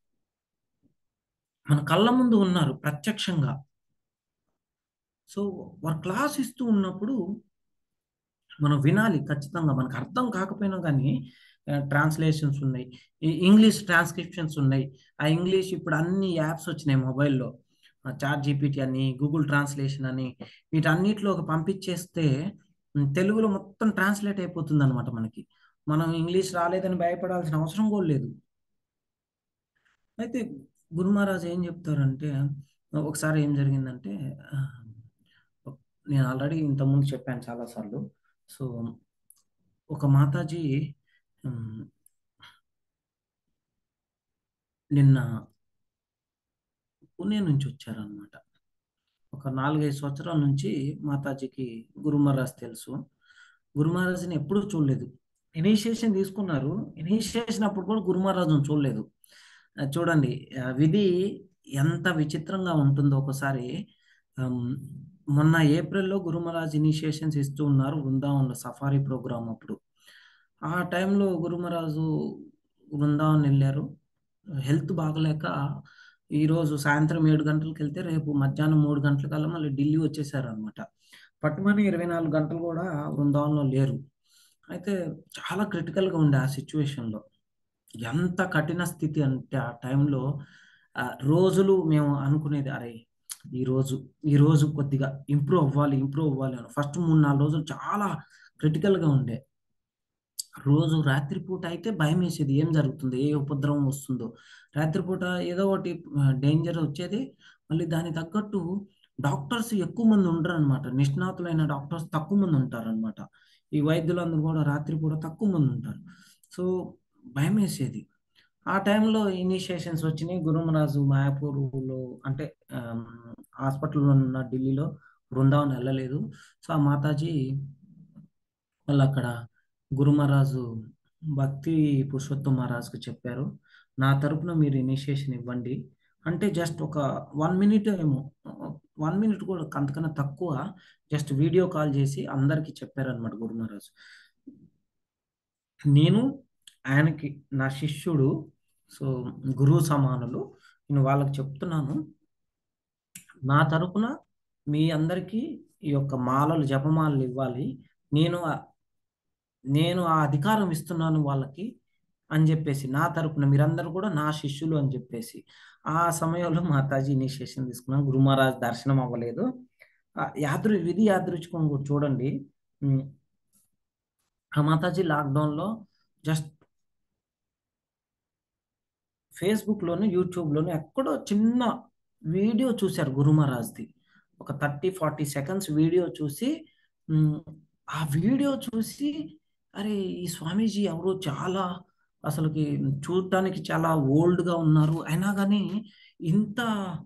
మన కళ్ళ ముందు ఉన్నారు ప్రత్యక్షంగా సో వారు క్లాస్ ఇస్తూ ఉన్నప్పుడు మనం వినాలి ఖచ్చితంగా మనకు అర్థం కాకపోయినా కానీ ట్రాన్స్లేషన్స్ ఉన్నాయి ఈ ఇంగ్లీష్ ట్రాన్స్క్రిప్షన్స్ ఉన్నాయి ఆ ఇంగ్లీష్ ఇప్పుడు అన్ని యాప్స్ వచ్చినాయి మొబైల్లో చాట్ జీపీటీ అని గూగుల్ ట్రాన్స్లేషన్ అని వీటన్నిటిలోకి పంపించేస్తే ఉమ్, తెలుగులో మొత్తం ట్రాన్స్లేట్ అయిపోతుంది అనమాట మనకి మనం ఇంగ్లీష్ రాలేదని భయపడాల్సిన అవసరం కూడా లేదు అయితే గురు మహారాజ్ ఏం చెప్తారంటే ఒకసారి ఏం జరిగిందంటే ఆ, నేను ఆల్రెడీ ఇంతకుముందు చెప్పాను చాలాసార్లు సో ఒక మాతాజీ ఉమ్, నిన్న పుణే నుంచి వచ్చారనమాట ఒక నాలుగైదు సంవత్సరాల నుంచి మాతాజీకి గురు మహారాజ్ తెలుసు గురు మహారాజ్ని ఎప్పుడూ చూడలేదు ఇనిషియేషన్ తీసుకున్నారు ఇనిషియేషన్ అప్పుడు కూడా గురు మహారాజును చూడలేదు ఆ, చూడండి ఆ, విధి ఎంత విచిత్రంగా ఉంటుందో ఒకసారి ఆమ్, మొన్న ఏప్రిల్లో గురుమహారాజ్ ఇనిషియేషన్స్ ఇస్తూ ఉన్నారు బృందావన్లో సఫారీ ప్రోగ్రామ్ అప్పుడు ఆ టైంలో గురుమహారాజు బృందావన్ వెళ్ళారు హెల్త్ బాగలేక ఈరోజు సాయంత్రం ఏడు గంటలకు వెళ్తే రేపు మధ్యాహ్నం మూడు గంటలకల్లా మళ్ళీ ఢిల్లీ వచ్చేసారు అనమాట పట్టుమని ఇరవై నాలుగు గంటలు కూడా బృందావన్లో లేరు అయితే చాలా క్రిటికల్గా ఉండే ఆ సిచ్యువేషన్లో ఎంత కఠిన స్థితి అంటే ఆ టైంలో ఆ, రోజులు మేము అనుకునేది అరే ఈ రోజు ఈ రోజు కొద్దిగా ఇంప్రూవ్ అవ్వాలి ఇంప్రూవ్ అవ్వాలి అని ఫస్ట్ మూడు నాలుగు రోజులు చాలా క్రిటికల్గా ఉండే రోజు రాత్రిపూట అయితే భయం వేసేది ఏం జరుగుతుంది ఏ ఉపద్రవం వస్తుందో రాత్రిపూట ఏదో ఒకటి డేంజర్ వచ్చేది మళ్ళీ దానికి తగ్గట్టు డాక్టర్స్ ఎక్కువ మంది ఉండరు అనమాట నిష్ణాతులైన డాక్టర్స్ తక్కువ మంది ఉంటారు అనమాట ఈ వైద్యులందరూ కూడా రాత్రిపూట తక్కువ మంది ఉంటారు సో భయం వేసేది ఆ టైంలో ఇనిషియేషన్స్ వచ్చినాయి గురుమరాజు మాయాపూర్లో అంటే హాస్పిటల్లో ఉన్న ఢిల్లీలో బృందావన్ వెళ్ళలేదు సో ఆ మాతాజీ వాళ్ళు అక్కడ గురు మహారాజు భక్తి పురుషోత్తం మహారాజ్కి చెప్పారు నా తరపున మీరు ఇనిషియేషన్ ఇవ్వండి అంటే జస్ట్ ఒక వన్ మినిట్ ఏమో వన్ మినిట్ కూడా అంతకన్నా తక్కువ జస్ట్ వీడియో కాల్ చేసి అందరికీ చెప్పారనమాట గురు మహారాజు నేను ఆయనకి నా శిష్యుడు సో గురువు సమానులు నేను వాళ్ళకి చెప్తున్నాను నా తరపున మీ అందరికీ ఈ యొక్క మాలలు జపమాలలు ఇవ్వాలి నేను ఆ- నేను ఆ అధికారం ఇస్తున్నాను వాళ్ళకి అని చెప్పేసి నా తరపున మీరందరూ కూడా నా శిష్యులు అని చెప్పేసి ఆ సమయంలో మాతాజీ ఇనిషియేషన్ తీసుకున్నాం గురు మహారాజ్ దర్శనం అవ్వలేదు ఆ యాదృ విధి యాదృచ్ఛికం కూడా చూడండి ఉమ్, ఆ మాతాజీ లాక్డౌన్లో జస్ట్ ఫేస్బుక్లోను యూట్యూబ్లోను ఎక్కడో చిన్న వీడియో చూశారు గురు మహారాజ్ది ఒక థర్టీ ఫార్టీ సెకండ్స్ వీడియో చూసి ఉమ్, ఆ వీడియో చూసి అరే ఈ స్వామీజీ ఎవరు చాలా అసలుకి చూడటానికి చాలా ఓల్డ్గా ఉన్నారు అయినా కానీ ఇంత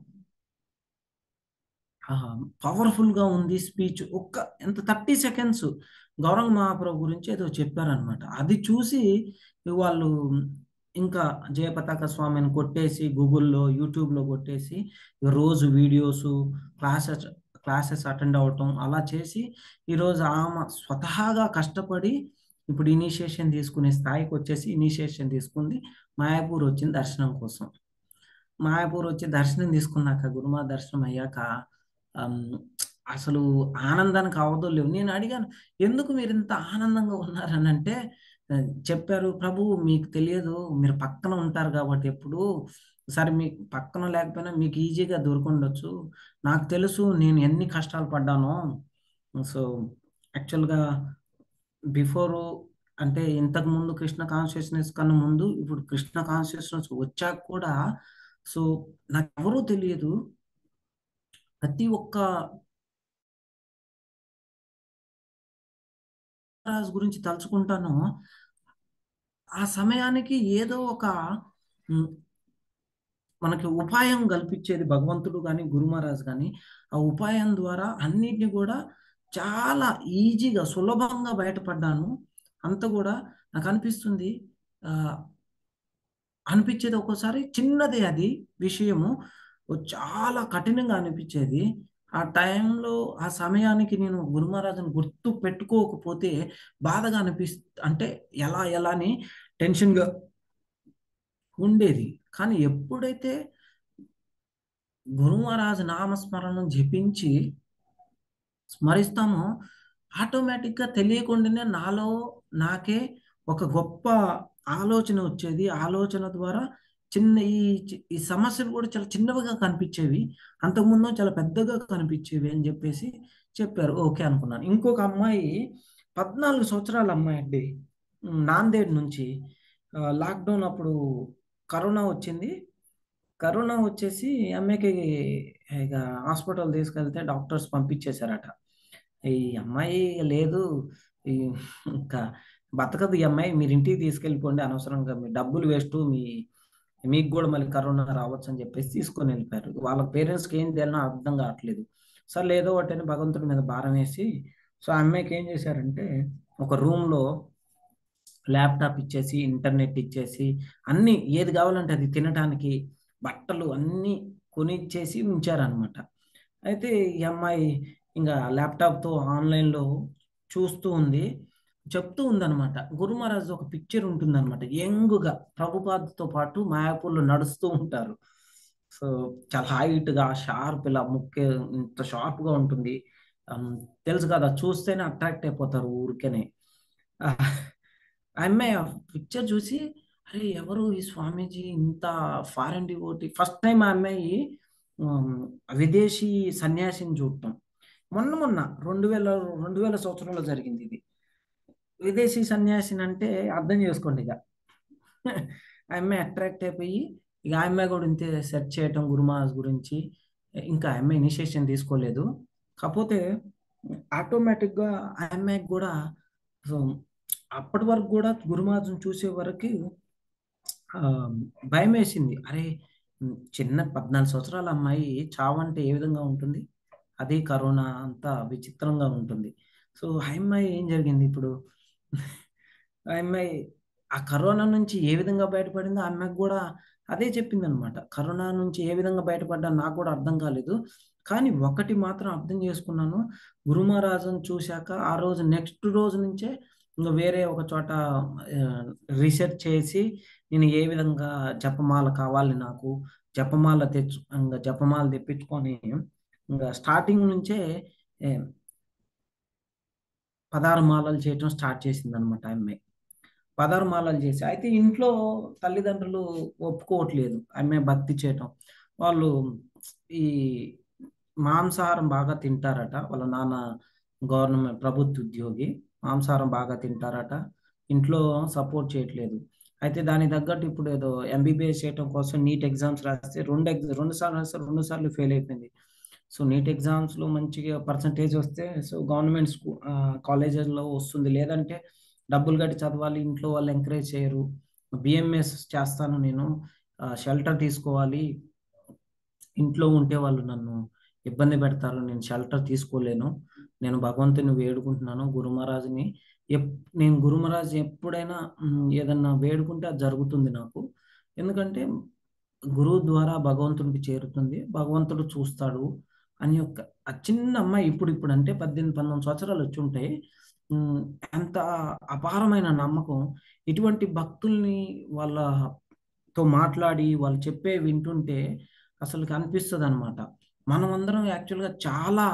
పవర్ఫుల్గా ఉంది స్పీచ్ ఒక్క ఎంత థర్టీ సెకండ్స్ గౌరంగ మహాప్రభు గురించి ఏదో చెప్పారనమాట అది చూసి వాళ్ళు ఇంకా జయపతాక స్వామిని కొట్టేసి గూగుల్లో యూట్యూబ్లో కొట్టేసి రోజు వీడియోస్ క్లాసెస్ క్లాసెస్ అటెండ్ అవ్వటం అలా చేసి ఈరోజు ఆమె స్వతహాగా కష్టపడి ఇప్పుడు ఇనిషియేషన్ తీసుకునే స్థాయికి వచ్చేసి ఇనిషియేషన్ తీసుకుంది మాయాపూర్ వచ్చింది దర్శనం కోసం మాయాపూర్ వచ్చి దర్శనం తీసుకున్నాక గురుమా దర్శనం అయ్యాక అమ్, అసలు ఆనందానికి అవధులు లేవు నేను అడిగాను ఎందుకు మీరు ఇంత ఆనందంగా ఉన్నారని అంటే ఆ, చెప్పారు ప్రభు మీకు తెలియదు మీరు పక్కన ఉంటారు కాబట్టి ఎప్పుడు సరే మీకు పక్కన లేకపోయినా మీకు ఈజీగా దొరకుండొచ్చు నాకు తెలుసు నేను ఎన్ని కష్టాలు పడ్డానో సో యాక్చువల్గా బిఫోర్ అంటే ఇంతకు ముందు కృష్ణ కాన్షియస్నెస్ కన్నా ముందు ఇప్పుడు కృష్ణ కాన్షియస్నెస్ వచ్చాక కూడా సో నాకు ఎవరూ తెలియదు ప్రతి ఒక్క రాజు గురించి తలుచుకుంటానో ఆ సమయానికి ఏదో ఒక ఉమ్, మనకి ఉపాయం కల్పించేది భగవంతుడు కానీ గురు మహారాజ్ కానీ ఆ ఉపాయం ద్వారా అన్నిటిని కూడా చాలా ఈజీగా సులభంగా బయటపడ్డాను అంత కూడా నాకు అనిపిస్తుంది ఆ, అనిపించేది ఒక్కోసారి చిన్నదే అది విషయము ఓ చాలా కఠినంగా అనిపించేది ఆ టైంలో ఆ సమయానికి నేను గురు మహారాజుని గుర్తు పెట్టుకోకపోతే బాధగా అనిపిస్ అంటే ఎలా ఎలా అని టెన్షన్గా ఉండేది కానీ ఎప్పుడైతే గురు మహారాజు నామస్మరణం జపించి స్మరిస్తామో ఆటోమేటిక్గా తెలియకుండానే నాలో నాకే ఒక గొప్ప ఆలోచన వచ్చేది ఆలోచన ద్వారా చిన్న ఈ చి- ఈ సమస్యలు కూడా చాలా చిన్నవిగా కనిపించేవి అంతకుముందు చాలా పెద్దగా కనిపించేవి అని చెప్పేసి చెప్పారు ఓకే అనుకున్నాను ఇంకొక అమ్మాయి పద్నాలుగు సంవత్సరాల అమ్మాయి అండి ఉమ్, నాందేడ్ నుంచి ఆ, లాక్డౌన్ అప్పుడు కరోనా వచ్చింది కరోనా వచ్చేసి అమ్మాయికి ఇక హాస్పిటల్ తీసుకెళ్తే డాక్టర్స్ పంపించేశారట ఈ అమ్మాయి లేదు ఈ ఇంకా బతకదు ఈ అమ్మాయి మీరు ఇంటికి తీసుకెళ్ళిపోండి అనవసరంగా మీ డబ్బులు వేస్ట్ మీ మీకు కూడా మళ్ళీ కరోనా రావచ్చు అని చెప్పేసి తీసుకొని వెళ్ళిపోయారు వాళ్ళ పేరెంట్స్కి ఏం తెలియనో అర్థం కావట్లేదు సరే ఏదో ఒకటి అని భగవంతుడి మీద భారం వేసి సో ఆ అమ్మాయికి ఏం చేశారంటే ఒక రూమ్లో ల్యాప్టాప్ ఇచ్చేసి ఇంటర్నెట్ ఇచ్చేసి అన్ని ఏది కావాలంటే అది తినడానికి బట్టలు అన్నీ కొనిచ్చేసి ఉంచారనమాట అయితే ఈ అమ్మాయి ఇంకా ల్యాప్టాప్తో ఆన్లైన్లో చూస్తూ ఉంది చెప్తూ ఉందన్నమాట గురు మహారాజ్ ఒక పిక్చర్ ఉంటుందన్నమాట యంగ్గా ప్రభుపాదతో పాటు మాయాపూర్లో నడుస్తూ ఉంటారు సో చాలా హైట్గా షార్ప్ ఇలా ముక్కే ఇంత షార్ప్గా ఉంటుంది Um, తెలుసు కదా చూస్తేనే అట్రాక్ట్ అయిపోతారు ఊరికేనే ఆ అమ్మాయి ఆ పిక్చర్ చూసి అరే ఎవరు ఈ స్వామీజీ ఇంత ఫారెన్ డివోటీ ఫస్ట్ టైం ఆ అమ్మాయి ఉమ్, విదేశీ సన్యాసిని చూడటం మొన్న మొన్న రెండు వేల రెండు వేల సంవత్సరంలో జరిగింది ఇది విదేశీ సన్యాసిని అంటే అర్థం చేసుకోండి ఇక ఆ అమ్మాయి అట్రాక్ట్ అయిపోయి ఇక ఆ అమ్మాయి కూడా ఇంతే సెర్చ్ చేయటం గురుమాస్ గురించి ఇంకా ఆ అమ్మాయి ఇనిషియేషన్ తీసుకోలేదు కాకపోతే ఆటోమేటిక్గా ఆ అమ్మాయికి కూడా సో అప్పటి వరకు కూడా గురుమాజుని చూసే వరకు ఆ, భయం వేసింది అరే ఉమ్, చిన్న పద్నాలుగు సంవత్సరాల అమ్మాయి చావంటే ఏ విధంగా ఉంటుంది అది కరోనా అంతా విచిత్రంగా ఉంటుంది సో ఆ అమ్మాయి ఏం జరిగింది ఇప్పుడు ఆ అమ్మాయి ఆ కరోనా నుంచి ఏ విధంగా బయటపడిందో ఆ అమ్మాయికి కూడా అదే చెప్పింది అనమాట కరోనా నుంచి ఏ విధంగా బయటపడ్డా నాకు కూడా అర్థం కాలేదు కానీ ఒకటి మాత్రం అర్థం చేసుకున్నాను గురుమహారాజును చూశాక ఆ రోజు నెక్స్ట్ రోజు నుంచే ఇంకా వేరే ఒక చోట రీసెర్చ్ చేసి నేను ఏ విధంగా జపమాల కావాలి నాకు జపమాల తెచ్చు ఇంకా జపమాల తెప్పించుకొని ఇంకా స్టార్టింగ్ నుంచే ఏ, పదహారు మాలలు చేయటం స్టార్ట్ చేసింది అనమాట అమ్మాయి పదహారు మాలలు చేసి అయితే ఇంట్లో తల్లిదండ్రులు ఒప్పుకోవట్లేదు అమ్మాయి భక్తి చేయటం వాళ్ళు ఈ మాంసాహారం బాగా తింటారట వాళ్ళ నాన్న గవర్నమెంట్ ప్రభుత్వ ఉద్యోగి మాంసాహారం బాగా తింటారట ఇంట్లో సపోర్ట్ చేయట్లేదు అయితే దానికి తగ్గట్టు ఇప్పుడు ఏదో ఎంబీబీఎస్ చేయడం కోసం నీట్ ఎగ్జామ్స్ రాస్తే రెండు ఎగ్జామ్ రెండు సార్లు రాస్తే రెండు సార్లు ఫెయిల్ అయిపోయింది సో నీట్ ఎగ్జామ్స్లో మంచిగా పర్సంటేజ్ వస్తే సో గవర్నమెంట్ స్కూల్ కాలేజెస్లో వస్తుంది లేదంటే డబ్బులు కట్టి చదవాలి ఇంట్లో వాళ్ళు ఎంకరేజ్ చేయరు బిఎంఎస్ చేస్తాను నేను షెల్టర్ తీసుకోవాలి ఇంట్లో ఉంటే వాళ్ళు నన్ను ఇబ్బంది పెడతారు నేను షెల్టర్ తీసుకోలేను నేను భగవంతుని వేడుకుంటున్నాను గురుమహారాజుని ఎప్ నేను గురుమహారాజు ఎప్పుడైనా మ్, ఏదన్నా వేడుకుంటే అది జరుగుతుంది నాకు ఎందుకంటే గురువు ద్వారా భగవంతుడికి చేరుతుంది భగవంతుడు చూస్తాడు అని ఒక ఆ చిన్న అమ్మాయి ఇప్పుడు ఇప్పుడు అంటే పద్దెనిమిది పంతొమ్మిది సంవత్సరాలు వచ్చి ఉంటాయి మ్, ఎంత అపారమైన నమ్మకం ఇటువంటి భక్తుల్ని వాళ్ళతో మాట్లాడి వాళ్ళు చెప్పే వింటుంటే అసలు కనిపిస్తుంది అనమాట మనం అందరం యాక్చువల్గా చాలా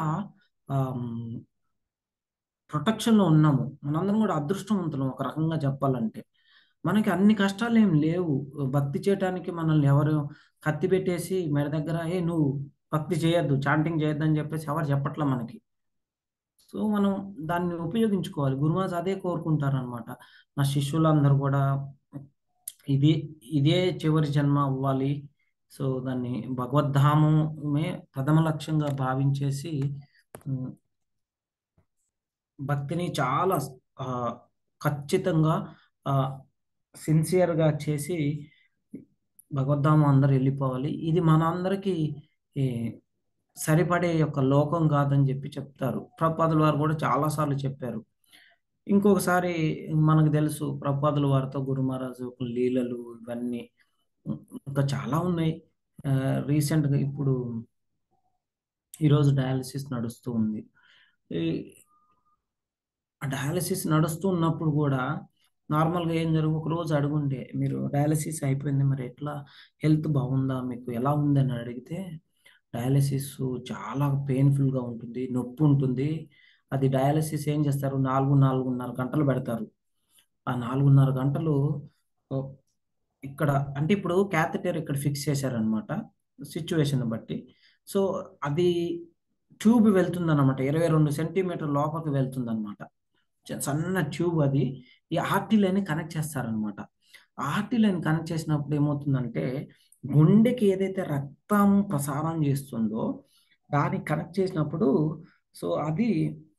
ప్రొటెక్షన్లో ఉన్నాము మనందరం కూడా అదృష్టవంతులం ఒక రకంగా చెప్పాలంటే మనకి అన్ని కష్టాలు ఏం లేవు భక్తి చేయడానికి మనల్ని ఎవరు కత్తి పెట్టేసి మెడ దగ్గర ఏ నువ్వు భక్తి చేయొద్దు చాంటింగ్ చేయొద్దు అని చెప్పేసి ఎవరు చెప్పట్లే మనకి సో మనం దాన్ని ఉపయోగించుకోవాలి గురుమాజ్ అదే కోరుకుంటారనమాట నా శిష్యులందరూ కూడా ఇది ఇదే చివరి జన్మ అవ్వాలి సో దాన్ని భగవద్ధామమే ప్రథమ లక్ష్యంగా భావించేసి ఉమ్, భక్తిని చాలా ఆ, ఖచ్చితంగా సిన్సియర్గా చేసి భగవద్ధామం అందరు వెళ్ళిపోవాలి ఇది మన అందరికీ ఈ, సరిపడే యొక్క లోకం కాదని చెప్పి చెప్తారు ప్రభుపాదుల వారు కూడా చాలాసార్లు చెప్పారు ఇంకొకసారి మనకు తెలుసు ప్రభుపాదుల వారితో గురు మహారాజు యొక్క లీలలు ఇవన్నీ ఇంకా చాలా ఉన్నాయి ఆ, రీసెంట్గా ఇప్పుడు ఈరోజు డయాలసిస్ నడుస్తూ ఉంది ఈ ఆ డయాలసిస్ నడుస్తూ ఉన్నప్పుడు కూడా నార్మల్గా ఏం జరుగు ఒక రోజు అడుగుండే మీరు డయాలసిస్ అయిపోయింది మరి ఎట్లా హెల్త్ బాగుందా మీకు ఎలా ఉంది అని అడిగితే డయాలసిస్ చాలా పెయిన్ఫుల్గా ఉంటుంది నొప్పి ఉంటుంది అది డయాలసిస్ ఏం చేస్తారు నాలుగు నాలుగున్నర గంటలు పెడతారు ఆ నాలుగున్నర గంటలు ఓ, ఇక్కడ అంటే ఇప్పుడు క్యాథెటర్ ఇక్కడ ఫిక్స్ చేశారనమాట సిచ్యువేషన్ బట్టి సో అది ట్యూబ్ వెళ్తుంది అనమాట ఇరవై రెండు సెంటీమీటర్ లోపలికి వెళ్తుంది అనమాట సన్న ట్యూబ్ అది ఈ ఆర్టీ లైన్ కనెక్ట్ చేస్తారనమాట ఆర్టీ లైన్ కనెక్ట్ చేసినప్పుడు ఏమవుతుందంటే గుండెకి ఏదైతే రక్తం ప్రసారం చేస్తుందో దాన్ని కనెక్ట్ చేసినప్పుడు సో అది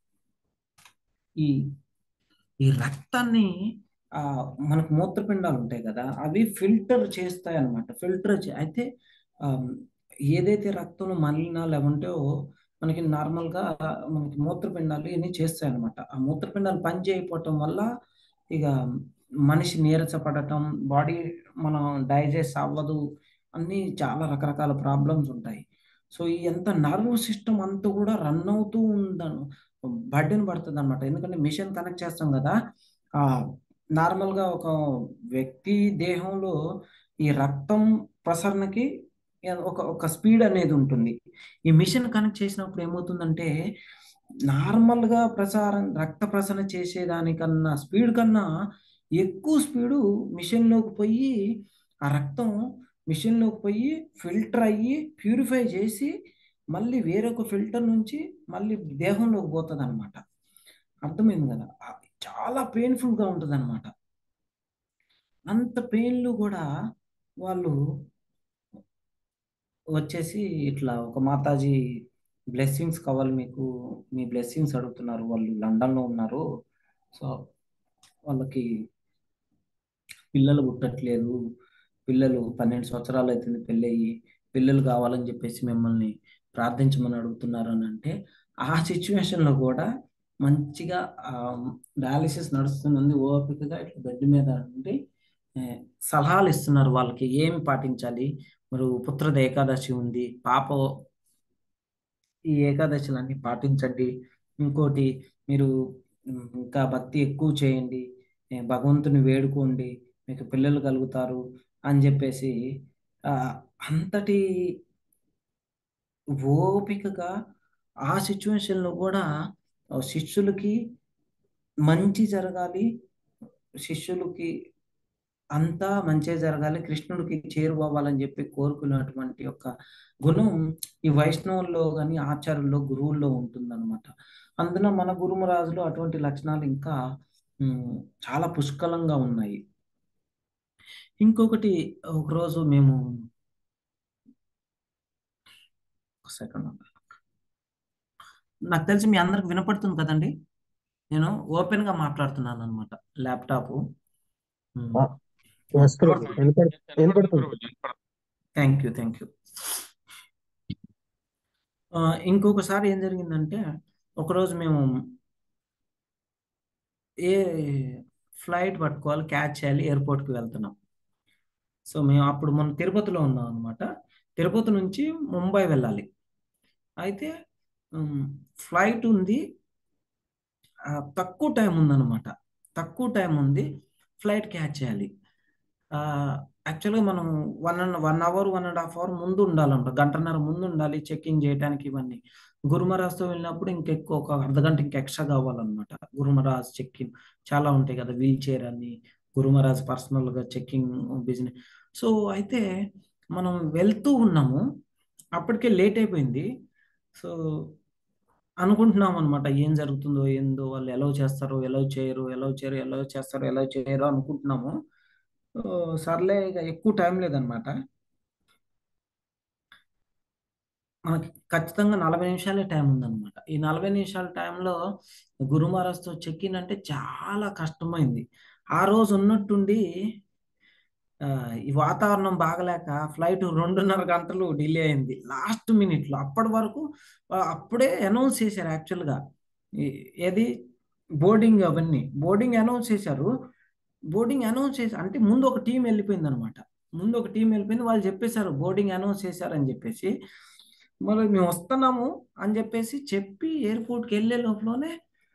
ఈ ఈ రక్తాన్ని ఆ, మనకు మూత్రపిండాలు ఉంటాయి కదా అవి ఫిల్టర్ చేస్తాయి అన్నమాట ఫిల్టర్ చే అయితే ఆమ్, ఏదైతే రక్తంలో మలినాలు అవి ఉంటాయో మనకి నార్మల్గా మనకి మూత్రపిండాలు ఇవన్నీ చేస్తాయి అనమాట ఆ మూత్రపిండాలు పని చేయకపోవటం వల్ల ఇక మనిషి నీరసపడటం బాడీ మనం డైజెస్ట్ అవ్వదు అన్నీ చాలా రకరకాల ప్రాబ్లమ్స్ ఉంటాయి సో ఈ ఎంత నర్వ్ సిస్టమ్ అంతా కూడా రన్ అవుతూ ఉందను బర్డెన్ పడుతుంది అనమాట ఎందుకంటే మిషన్ కనెక్ట్ చేస్తాం కదా ఆ నార్మల్గా ఒక వ్యక్తి దేహంలో ఈ రక్తం ప్రసరణకి ఒక ఒక స్పీడ్ అనేది ఉంటుంది ఈ మిషన్ కనెక్ట్ చేసినప్పుడు ఏమవుతుందంటే నార్మల్గా ప్రసారం రక్త ప్రసరణ చేసేదానికన్నా స్పీడ్ కన్నా ఎక్కువ స్పీడు మిషన్లోకి పోయి ఆ రక్తం మిషన్లోకి పోయి ఫిల్టర్ అయ్యి ప్యూరిఫై చేసి మళ్ళీ వేరొక ఫిల్టర్ నుంచి మళ్ళీ దేహంలోకి పోతుంది అనమాట అర్థమైంది కదా ఆ చాలా పెయిన్ఫుల్గా ఉంటుంది అనమాట అంత పెయిన్లు కూడా వాళ్ళు వచ్చేసి ఇట్లా ఒక మాతాజీ బ్లెస్సింగ్స్ కావాలి మీకు మీ బ్లెస్సింగ్స్ అడుగుతున్నారు వాళ్ళు లండన్లో ఉన్నారు సో వాళ్ళకి పిల్లలు పుట్టట్లేదు పిల్లలు పన్నెండు సంవత్సరాలు అవుతుంది పెళ్ళయి పిల్లలు కావాలని చెప్పేసి మిమ్మల్ని ప్రార్థించమని అడుగుతున్నారు అని అంటే ఆ సిచ్యువేషన్లో కూడా మంచిగా డయాలిసిస్ నడుస్తుంది ఓపికగా ఇట్లా బెడ్ మీద ఉండి ఏ, సలహాలు ఇస్తున్నారు వాళ్ళకి ఏమి పాటించాలి మరి పుత్రద ఏకాదశి ఉంది పాప ఈ ఏకాదశులన్నీ పాటించండి ఇంకోటి మీరు ఉమ్, ఇంకా భక్తి ఎక్కువ చేయండి ఏ, భగవంతుని వేడుకోండి మీకు పిల్లలు కలుగుతారు అని చెప్పేసి ఆ, అంతటి ఓపికగా ఆ సిచ్యువేషన్లో కూడా ఆ శిష్యులకి మంచి జరగాలి శిష్యులకి అంతా మంచి జరగాలి కృష్ణుడికి చేరుకోవాలని చెప్పి కోరుకున్నటువంటి యొక్క గుణం ఈ వైష్ణవుల్లో కానీ ఆచార్యుల్లో గురువుల్లో ఉంటుందన్నమాట అందులో మన గురుమరాజులో అటువంటి లక్షణాలు ఇంకా ఉమ్, చాలా పుష్కలంగా ఉన్నాయి ఇంకొకటి ఒకరోజు మేము ఒక సెకండ్ నాకు తెలిసి మీ అందరికి వినపడుతుంది కదండి నేను ఓపెన్ గా మాట్లాడుతున్నాను అనమాట ల్యాప్టాప్ ఎస్ ప్రభు వినపడు వినపడుతుంది థ్యాంక్ యూ థ్యాంక్ యూ ఇంకొకసారి ఏం జరిగిందంటే ఒకరోజు మేము ఏ ఫ్లైట్ పట్టుకోవాలి క్యాచ్ చేయాలి ఎయిర్పోర్ట్కి వెళ్తున్నాం సో మేము అప్పుడు మనం తిరుపతిలో ఉన్నాం అనమాట తిరుపతి నుంచి ముంబై వెళ్ళాలి అయితే ఫ్లైట్ ఉంది ఆ, తక్కువ టైం ఉందన్నమాట తక్కువ టైం ఉంది ఫ్లైట్ క్యాచ్ చేయాలి యాక్చువల్గా మనం one and one hour one and half hour ముందు ఉండాలన్నమాట గంటన్నర ముందు ఉండాలి చెక్కింగ్ చేయడానికి ఇవన్నీ గురుమరాజ్తో వెళ్ళినప్పుడు ఇంకెక్కువ ఒక అర్ధ గంట ఇంకా ఎక్స్ట్రా కావాలన్నమాట గురుమరాజ్ చెక్కింగ్ చాలా ఉంటాయి కదా వీల్ చైర్ అని గురుమరాజ్ పర్సనల్గా చెక్కింగ్ బిజినెస్ సో అయితే మనం వెళ్తూ ఉన్నాము అప్పటికే లేట్ అయిపోయింది సో అనుకుంటున్నాం అనమాట ఏం జరుగుతుందో ఏందో వాళ్ళు ఎలా చేస్తారో ఎలా చేయరు ఎలా చేయరు ఎలా చేస్తారో ఎలా చేయరు అనుకుంటున్నాము సో సర్లే ఇక ఎక్కువ టైం లేదనమాట మనకి ఖచ్చితంగా నలభై నిమిషాలే టైం ఉందన్నమాట ఈ నలభై నిమిషాల టైంలో గురు మహారాజ్తో చెక్ ఇన్ అంటే చాలా కష్టమైంది ఆ రోజు ఉన్నట్టుండి ఆ, ఈ వాతావరణం బాగలేక ఫ్లైట్ రెండున్నర గంటలు డిలే అయింది లాస్ట్ మినిట్లో అప్పటి వరకు ఆ, అప్పుడే అనౌన్స్ చేశారు యాక్చువల్గా ఏది బోర్డింగ్ అవన్నీ బోర్డింగ్ అనౌన్స్ చేశారు బోర్డింగ్ అనౌన్స్ చేసి అంటే ముందు ఒక టీం వెళ్ళిపోయింది అనమాట ముందు ఒక టీం వెళ్ళిపోయింది వాళ్ళు చెప్పేశారు బోర్డింగ్ అనౌన్స్ చేశారని చెప్పేసి మరి మేము వస్తున్నాము అని చెప్పేసి చెప్పి ఎయిర్పోర్ట్కి వెళ్ళే లోపలనే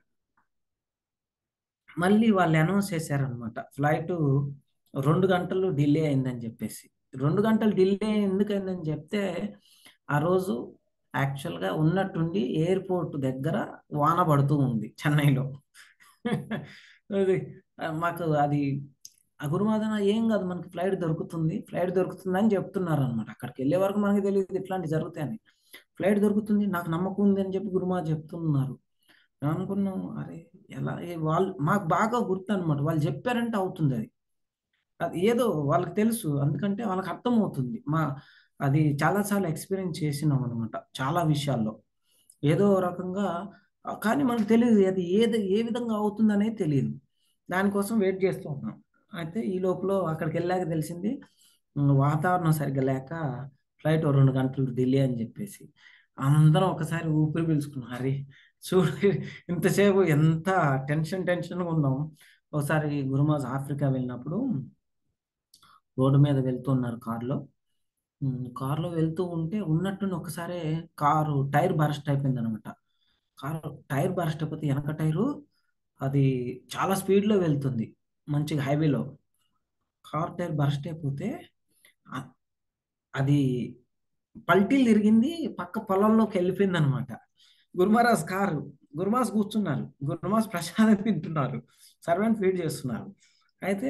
మళ్ళీ వాళ్ళు అనౌన్స్ చేశారనమాట ఫ్లైట్ రెండు గంటలు డిలే అయిందని చెప్పేసి రెండు గంటలు డిలే ఎందుకు అయిందని చెప్తే ఆ రోజు యాక్చువల్గా ఉన్నట్టుండి ఎయిర్పోర్ట్ దగ్గర వాన పడుతూ ఉంది చెన్నైలో అది ఆ, మాకు అది ఆ గురుమాదన ఏం కాదు మనకి ఫ్లైట్ దొరుకుతుంది ఫ్లైట్ దొరుకుతుంది అని చెప్తున్నారు అనమాట అక్కడికి వెళ్ళే వరకు మనకి తెలియదు ఇట్లాంటి జరుగుతాయని ఫ్లైట్ దొరుకుతుంది నాకు నమ్మకం ఉంది అని చెప్పి గురుమా చెప్తున్నారు మేము అనుకున్నాం అరే ఎలా ఏ వాళ్ళు మాకు బాగా గుర్తు అనమాట వాళ్ళు చెప్పారంటే అవుతుంది అది అది ఏదో వాళ్ళకి తెలుసు ఎందుకంటే వాళ్ళకి అర్థమవుతుంది మా అది చాలాసార్లు ఎక్స్పీరియన్స్ చేసినాం అనమాట చాలా విషయాల్లో ఏదో రకంగా ఆ, కానీ మనకు తెలియదు అది ఏది ఏ విధంగా అవుతుంది అనేది తెలియదు దానికోసం వెయిట్ చేస్తూ ఉన్నాం అయితే ఈ లోపల అక్కడికి వెళ్ళాక తెలిసింది ఉమ్, వాతావరణం సరిగ్గా లేక ఫ్లైట్ రెండు గంటలు డిలే అని చెప్పేసి అందరం ఒకసారి ఊపిరి పీల్చుకున్నాం అరే చూడు ఇంతసేపు ఎంత టెన్షన్ టెన్షన్గా ఉన్నాం ఒకసారి గురుమాజ్ ఆఫ్రికా వెళ్ళినప్పుడు రోడ్డు మీద వెళ్తున్నారు కారులో ఉమ్, కారులో వెళ్తూ ఉంటే ఉన్నట్టుండి ఒకసారి కారు టైర్ బరస్ట్ అయిపోయింది అనమాట కారు టైర్ బరస్ట్ అయిపోతే వెనక టైరు అది చాలా స్పీడ్లో వెళ్తుంది మంచిగా హైవేలో కార్ టైర్ బరస్ట్ అయిపోతే ఆ- అది పల్టీలు తిరిగింది పక్క పొలంలోకి వెళ్ళిపోయింది అనమాట గురుమహారాజ్ కారు గురుమాస్ కూర్చున్నారు గురుమాస్ ప్రసాదం తింటున్నారు సర్వెంట్ ఫీడ్ చేస్తున్నారు అయితే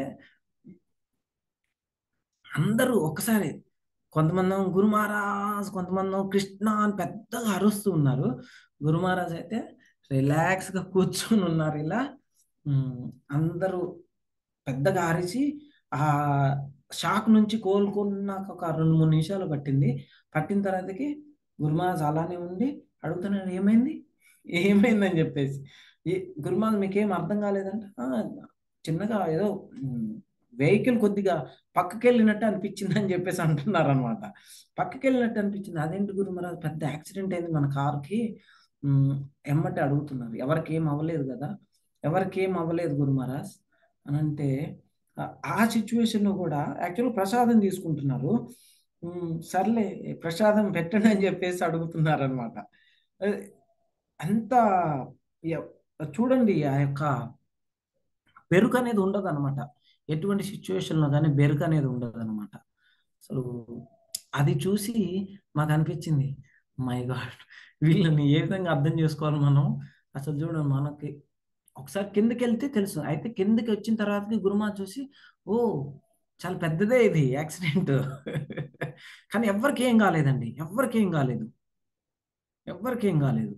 అందరూ ఒక్కసారి కొంతమంది గురు మహారాజ్ కొంతమంది కృష్ణ అని పెద్దగా అరుస్తూ ఉన్నారు గురు మహారాజ్ అయితే రిలాక్స్ గా కూర్చొని ఉన్నారు ఇలా ఉమ్, అందరూ పెద్దగా అరిచి ఆ షాక్ నుంచి కోలుకున్నాక ఒక రెండు మూడు నిమిషాలు పట్టింది పట్టిన తర్వాతకి గురుమహారాజ్ అలానే ఉండి అడుగుతున్నాడు ఏమైంది ఏమైందని చెప్పేసి ఈ గురుమహారాజ్ మీకేం అర్థం కాలేదంటే "ఆ, చిన్నగా ఏదో వెహికల్ కొద్దిగా పక్కకి వెళ్ళినట్టు అనిపించింది అని చెప్పేసి అంటున్నారు అనమాట పక్కకి వెళ్ళినట్టు అనిపించింది అదేంటి గురుమహారాజ్ పెద్ద యాక్సిడెంట్ అయింది మన కార్కి ఉమ్, ఎమ్మటే అడుగుతున్నారు ఎవరికి ఏం అవ్వలేదు కదా ఎవరికి ఏం అవ్వలేదు గురుమహారాజ్ అని అంటే ఆ- ఆ సిచ్యువేషన్లో కూడా యాక్చువల్ ప్రసాదం తీసుకుంటున్నారు ఉమ్, సర్లే ప్రసాదం పెట్టండి అని చెప్పేసి అడుగుతున్నారు అనమాట అంత ఎ- చూడండి ఆ యొక్క బెరుకు అనేది ఉండదు అనమాట ఎటువంటి సిచ్యువేషన్లో కానీ బెరుకు అనేది ఉండదు అనమాట అసలు అది చూసి మాకు అనిపించింది మై గాడ్ వీళ్ళని ఏ విధంగా అర్థం చేసుకోవాలి మనం అసలు చూడండి మనకి ఒకసారి కిందకి వెళ్తే తెలుసు అయితే కిందకి వచ్చిన తర్వాతకి గురుమా చూసి ఓ చాలా పెద్దదే ఇది యాక్సిడెంట్ కానీ ఎవ్వరికి ఏం కాలేదండి ఎవ్వరికి ఏం కాలేదు ఎవ్వరికి ఏం కాలేదు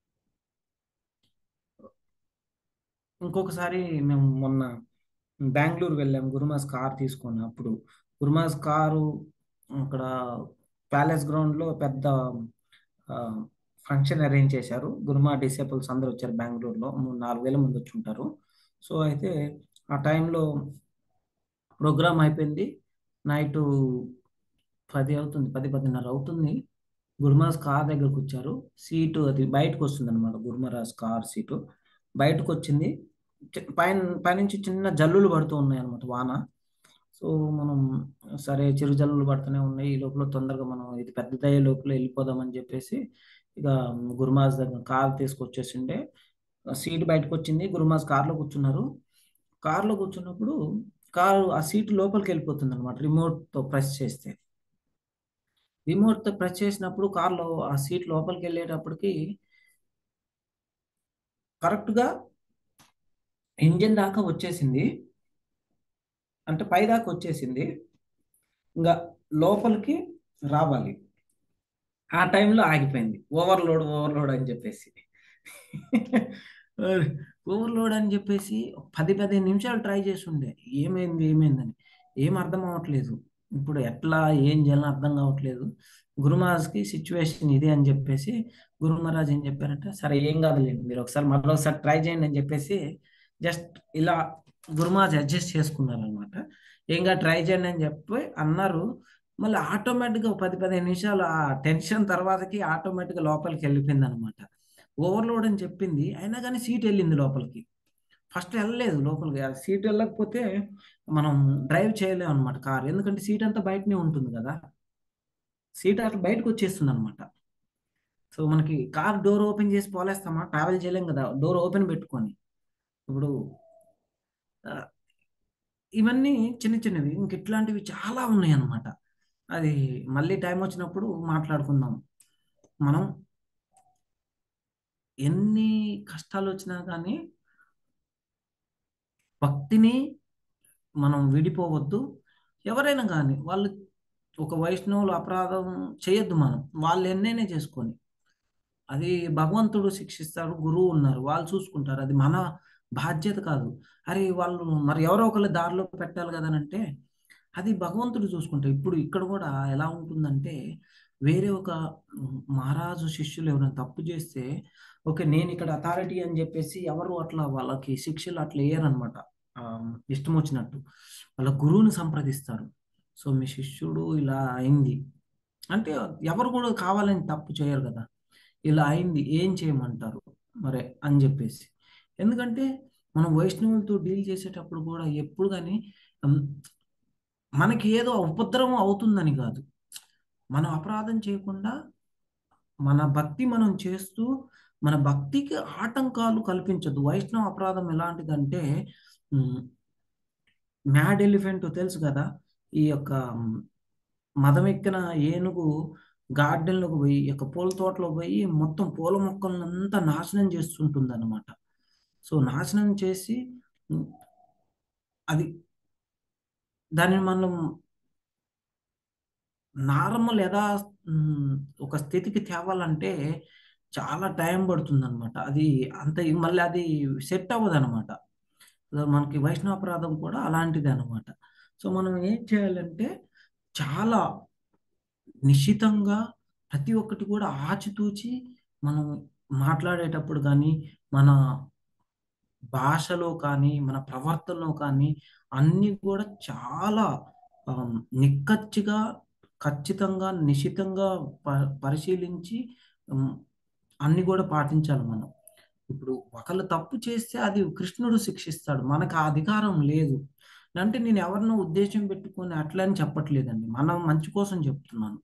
ఇంకొకసారి మేము మొన్న బెంగళూరు వెళ్ళాం గురుమాస్ కార్ తీసుకొని అప్పుడు గురుమాస్ కారు అక్కడ ప్యాలెస్ గ్రౌండ్లో పెద్ద ఫంక్షన్ అరేంజ్ చేశారు గురుమా డిసేబుల్స్ అందరూ వచ్చారు బెంగళూరులో మూడు నాలుగు వేల మంది వచ్చి ఉంటారు సో అయితే ఆ టైంలో ప్రోగ్రామ్ అయిపోయింది నైట్ పది అవుతుంది పది పదిన్నర అవుతుంది గురుమహారాజ్ కార్ దగ్గరకు వచ్చారు సీటు అది బయటకు వస్తుంది అనమాట గురుమహారాజ్ కార్ సీటు బయటకు వచ్చింది చి- పైన పైనుంచి చిన్న జల్లులు పడుతూ ఉన్నాయి అనమాట వాన సో మనం సరే చిరు జల్లులు పడుతూనే ఉన్నాయి ఈ లోపల తొందరగా మనం ఇది పెద్దదయ్యే లోపల వెళ్ళిపోదామని చెప్పేసి ఇక గురుమహారాజ్ దగ్గర కార్ తీసుకొచ్చేసిండే సీట్ బయటకు వచ్చింది గురుమహారాజ్ కార్లో కూర్చున్నారు కార్లో కూర్చున్నప్పుడు కారు ఆ సీట్ లోపలికి వెళ్ళిపోతుంది అనమాట రిమోట్తో ప్రెస్ చేస్తే రిమోట్తో ప్రెస్ చేసినప్పుడు కార్లో ఆ సీట్ లోపలికి వెళ్ళేటప్పటికి కరెక్ట్గా ఇంజిన్ దాకా వచ్చేసింది అంటే పై దాకా వచ్చేసింది ఇంకా లోపలికి రావాలి ఆ టైంలో ఆగిపోయింది ఓవర్లోడ్ ఓవర్లోడ్ అని చెప్పేసి ఓవర్లోడ్ అని చెప్పేసి ఒక పది పదిహేను నిమిషాలు ట్రై చేసి ఉండే ఏమైంది ఏమైందని ఏం అర్థం అవ్వట్లేదు ఇప్పుడు ఎట్లా ఏం చేయాలని అర్థం కావట్లేదు గురుమహారాజ్కి సిచ్యువేషన్ ఇది అని చెప్పేసి గురు మహారాజ్ ఏం చెప్పారంటే సరే ఏం కాదులేండి మీరు ఒకసారి మళ్ళీ ఒకసారి ట్రై చేయండి అని చెప్పేసి జస్ట్ ఇలా గురుమహారాజ్ అడ్జస్ట్ చేసుకున్నారనమాట ఏంగా ట్రై చేయండి అని చెప్పి అన్నారు మళ్ళీ ఆటోమేటిక్గా పది పదిహేను నిమిషాలు ఆ టెన్షన్ తర్వాతకి ఆటోమేటిక్గా లోపలికి వెళ్ళిపోయింది అనమాట ఓవర్లోడ్ అని చెప్పింది అయినా కానీ సీట్ వెళ్ళింది లోపలికి ఫస్ట్ వెళ్ళలేదు లోపలికి ఆ సీట్ వెళ్ళకపోతే మనం డ్రైవ్ చేయలేం అనమాట కార్ ఎందుకంటే సీట్ అంతా బయటనే ఉంటుంది కదా సీట్ అట్లా బయటకు వచ్చేస్తుంది అనమాట సో మనకి కార్ డోర్ ఓపెన్ చేసి పోలేస్తామా ట్రావెల్ చేయలేం కదా డోర్ ఓపెన్ పెట్టుకొని ఇప్పుడు ఆ, ఇవన్నీ చిన్న చిన్నవి ఇంక ఇట్లాంటివి చాలా ఉన్నాయి అన్నమాట అది మళ్ళీ టైం వచ్చినప్పుడు మాట్లాడుకుందాం మనం ఎన్ని కష్టాలు వచ్చినా కానీ భక్తిని మనం విడిపోవద్దు ఎవరైనా కానీ వాళ్ళు ఒక వైష్ణవులు అపరాధం చేయొద్దు మనం వాళ్ళు ఎన్నైనా చేసుకొని అది భగవంతుడు శిక్షిస్తారు గురువు ఉన్నారు వాళ్ళు చూసుకుంటారు అది మన బాధ్యత కాదు అరే వాళ్ళు మరి ఎవరో ఒకళ్ళ దారిలో పెట్టాలి కదా అని అంటే అది భగవంతుడు చూసుకుంటారు ఇప్పుడు ఇక్కడ కూడా ఎలా ఉంటుందంటే వేరే ఒక మహారాజు శిష్యులు ఎవరైనా తప్పు చేస్తే ఓకే నేను ఇక్కడ అథారిటీ అని చెప్పేసి ఎవరు అట్లా వాళ్ళకి శిక్షలు అట్లా వేయరనమాట ఇష్టం వచ్చినట్టు వాళ్ళ గురువుని సంప్రదిస్తారు సో మీ శిష్యుడు ఇలా అయింది అంటే ఎవరు కూడా కావాలని తప్పు చేయరు కదా ఇలా అయింది ఏం చేయమంటారు మరి అని చెప్పేసి ఎందుకంటే మనం వైష్ణవులతో డీల్ చేసేటప్పుడు కూడా ఎప్పుడు కానీ ఉమ్, మనకి ఏదో ఉపద్రవం అవుతుందని కాదు మనం అపరాధం చేయకుండా మన భక్తి మనం చేస్తూ మన భక్తికి ఆటంకాలు కల్పించదు వైష్ణవ అపరాధం ఎలాంటిదంటే మ్యాడ్ ఎలిఫెంట్ తెలుసు కదా ఈ యొక్క మ్, మదం ఎక్కిన ఏనుగు గార్డెన్లోకి పోయి ఈ యొక్క పూల తోటలో పోయి మొత్తం పూల మొక్కలంతా నాశనం చేస్తుంటుంది అనమాట సో నాశనం చేసి మ్, అది దానిని మనం నార్మల్ యథా మ్, ఒక స్థితికి తేవాలంటే చాలా టైం పడుతుంది అనమాట అది అంత మళ్ళీ అది సెట్ అవ్వదు అనమాట మనకి వైష్ణవాపరాధం కూడా అలాంటిదే అనమాట సో మనం ఏం చేయాలంటే చాలా నిశ్చితంగా ప్రతి ఒక్కటి కూడా ఆచితూచి మనం మాట్లాడేటప్పుడు కానీ మన భాషలో కానీ మన ప్రవర్తనలో కానీ అన్నీ కూడా చాలా ఆమ్, నిక్కచ్చిగా ఖచ్చితంగా నిశితంగా ప పరిశీలించి ఉమ్, అన్ని కూడా పాటించాలి మనం ఇప్పుడు ఒకళ్ళు తప్పు చేస్తే అది కృష్ణుడు శిక్షిస్తాడు మనకు ఆ అధికారం లేదు అంటే నేను ఎవరినో ఉద్దేశం పెట్టుకొని అట్లా అని చెప్పట్లేదండి మనం మంచి కోసం చెప్తున్నాను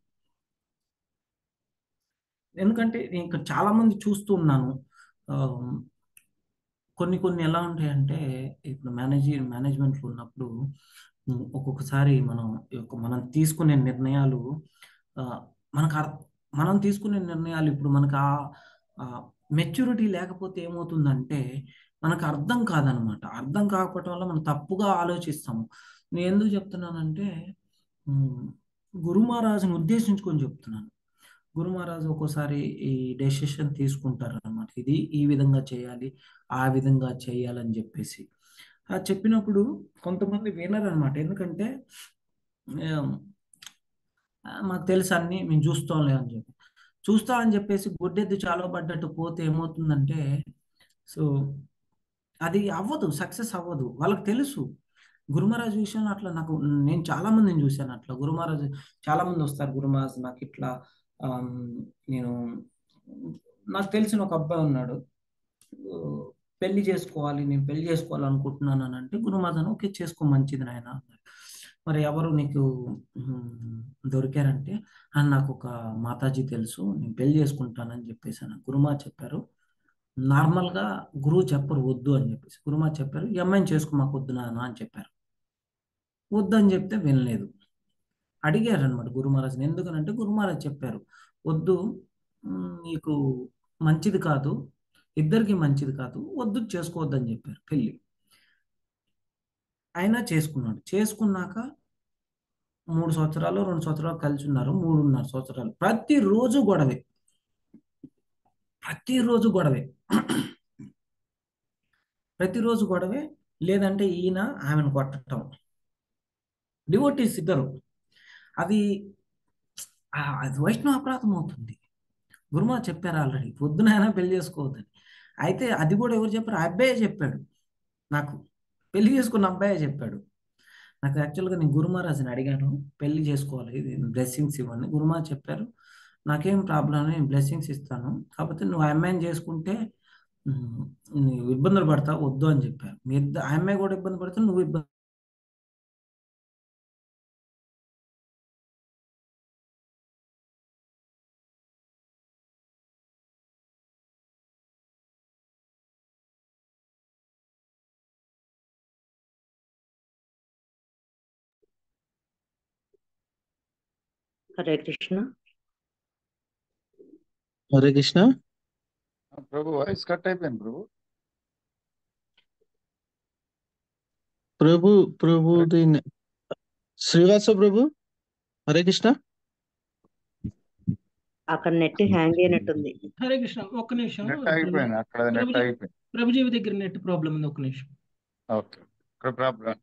ఎందుకంటే నేను ఇక్కడ చాలా మంది చూస్తూ ఉన్నాను ఆమ్, కొన్ని కొన్ని ఎలా ఉంటాయంటే ఇప్పుడు మేనేజీ మేనేజ్మెంట్లో ఉన్నప్పుడు ఉమ్, ఒక్కొక్కసారి మనం ఈ యొక్క మనం తీసుకునే నిర్ణయాలు ఆ, మనకు అర్- మనం తీసుకునే నిర్ణయాలు ఇప్పుడు మనకు ఆ మెచ్యూరిటీ లేకపోతే ఏమవుతుందంటే మనకు అర్థం కాదనమాట అర్థం కాకపోవటం వల్ల మనం తప్పుగా ఆలోచిస్తాము నేను ఎందుకు చెప్తున్నానంటే ఉమ్, గురు మహారాజుని ఉద్దేశించుకొని చెప్తున్నాను గురు మహారాజు ఒక్కోసారి ఈ డెసిషన్ తీసుకుంటారు అనమాట ఇది ఈ విధంగా చేయాలి ఆ విధంగా చేయాలని చెప్పేసి ఆ చెప్పినప్పుడు కొంతమంది వినరు అనమాట ఎందుకంటే ఏం, ఆ, మాకు తెలుసు అన్ని మేము చూస్తాంలే అని చెప్పి చూస్తా అని చెప్పేసి గుడ్డెద్దు చాలా పడ్డట్టు పోతే ఏమవుతుందంటే సో అది అవ్వదు సక్సెస్ అవ్వదు వాళ్ళకి తెలుసు గురుమహారాజు విషయంలో అట్లా నాకు నేను చాలా మందిని చూశాను అట్లా గురుమహారాజు చాలా మంది వస్తారు గురుమహారాజు నాకు ఇట్లా ఆమ్, నేను నాకు తెలిసిన ఒక అబ్బాయి ఉన్నాడు ఓ, పెళ్లి చేసుకోవాలి నేను పెళ్లి చేసుకోవాలనుకుంటున్నాను అని అంటే గురుమహారాజు ఓకే చేసుకో మంచిది నాయన అన్నాడు. మరి ఎవరు నీకు ఉమ్, దొరికారంటే "ఆ, నాకు ఒక మాతాజీ తెలుసు నేను పెళ్లి చేసుకుంటానని చెప్పేసాను గురుమా చెప్పారు నార్మల్గా గురువు చెప్పరు వద్దు అని చెప్పేసి గురుమా చెప్పారు ఈ అమ్మాయిని చేసుకో మాకు వద్దు నాన్న అని చెప్పారు వద్దు అని చెప్తే వినలేదు అడిగారు అనమాట గురు మహారాజ్ని ఎందుకనంటే గురు మహారాజ్ చెప్పారు వద్దు ఉమ్, నీకు మంచిది కాదు ఇద్దరికి మంచిది కాదు వద్దు చేసుకోవద్దని చెప్పారు పెళ్ళి అయినా చేసుకున్నాడు చేసుకున్నాక మూడు సంవత్సరాలు రెండు సంవత్సరాలు కలిసి ఉన్నారు మూడున్నర సంవత్సరాలు ప్రతిరోజు గొడవే ప్రతిరోజు గొడవే ప్రతిరోజు గొడవే లేదంటే ఈయన ఆమెను కొట్టడం డివోటీస్ ఇద్దరు అది ఆ, అది వైష్ణవ అపరాధం అవుతుంది గురుమా చెప్పారు ఆల్రెడీ పొద్దునైనా పెళ్లి చేసుకోవద్దని అయితే అది కూడా ఎవరు చెప్పారు ఆ అబ్బాయే చెప్పాడు నాకు పెళ్లి చేసుకున్న అబ్బాయే చెప్పాడు నాకు యాక్చువల్గా నేను గురుమహారాజుని అడిగాను పెళ్లి చేసుకోవాలి ఇది బ్లెస్సింగ్స్ ఇవ్వండి గురుమా చెప్పారు నాకేం ప్రాబ్లం నేను బ్లెస్సింగ్స్ ఇస్తాను కాకపోతే నువ్వు ఆ అమ్మాయిని చేసుకుంటే ఉమ్, నువ్వు ఇబ్బందులు పడతావు వద్దు అని చెప్పారు మీ ఇద్దరు ఆ అమ్మాయి కూడా ఇబ్బంది పడితే నువ్వు ఇబ్బంది హరే కృష్ణ హరే కృష్ణ ప్రభు వాయిస్ కట్ అయిపోయింది ప్రభు ప్రభు ప్రభుది నే- శ్రీవాస ప్రభు హరే కృష్ణ అక్కడ నెట్ హ్యాంగ్ అయినట్టుంది హరే కృష్ణ ఒక్క నిమిషం నెట్ ఆగిపోయింది అక్కడ నెట్ ప్రభుజీ ఆగిపోయింది ప్రభుజీవి దగ్గర నెట్ ప్రాబ్లం ఉంది ఒక్క నిమిషం ఓకే ఇక్కడ ప్రాబ్లం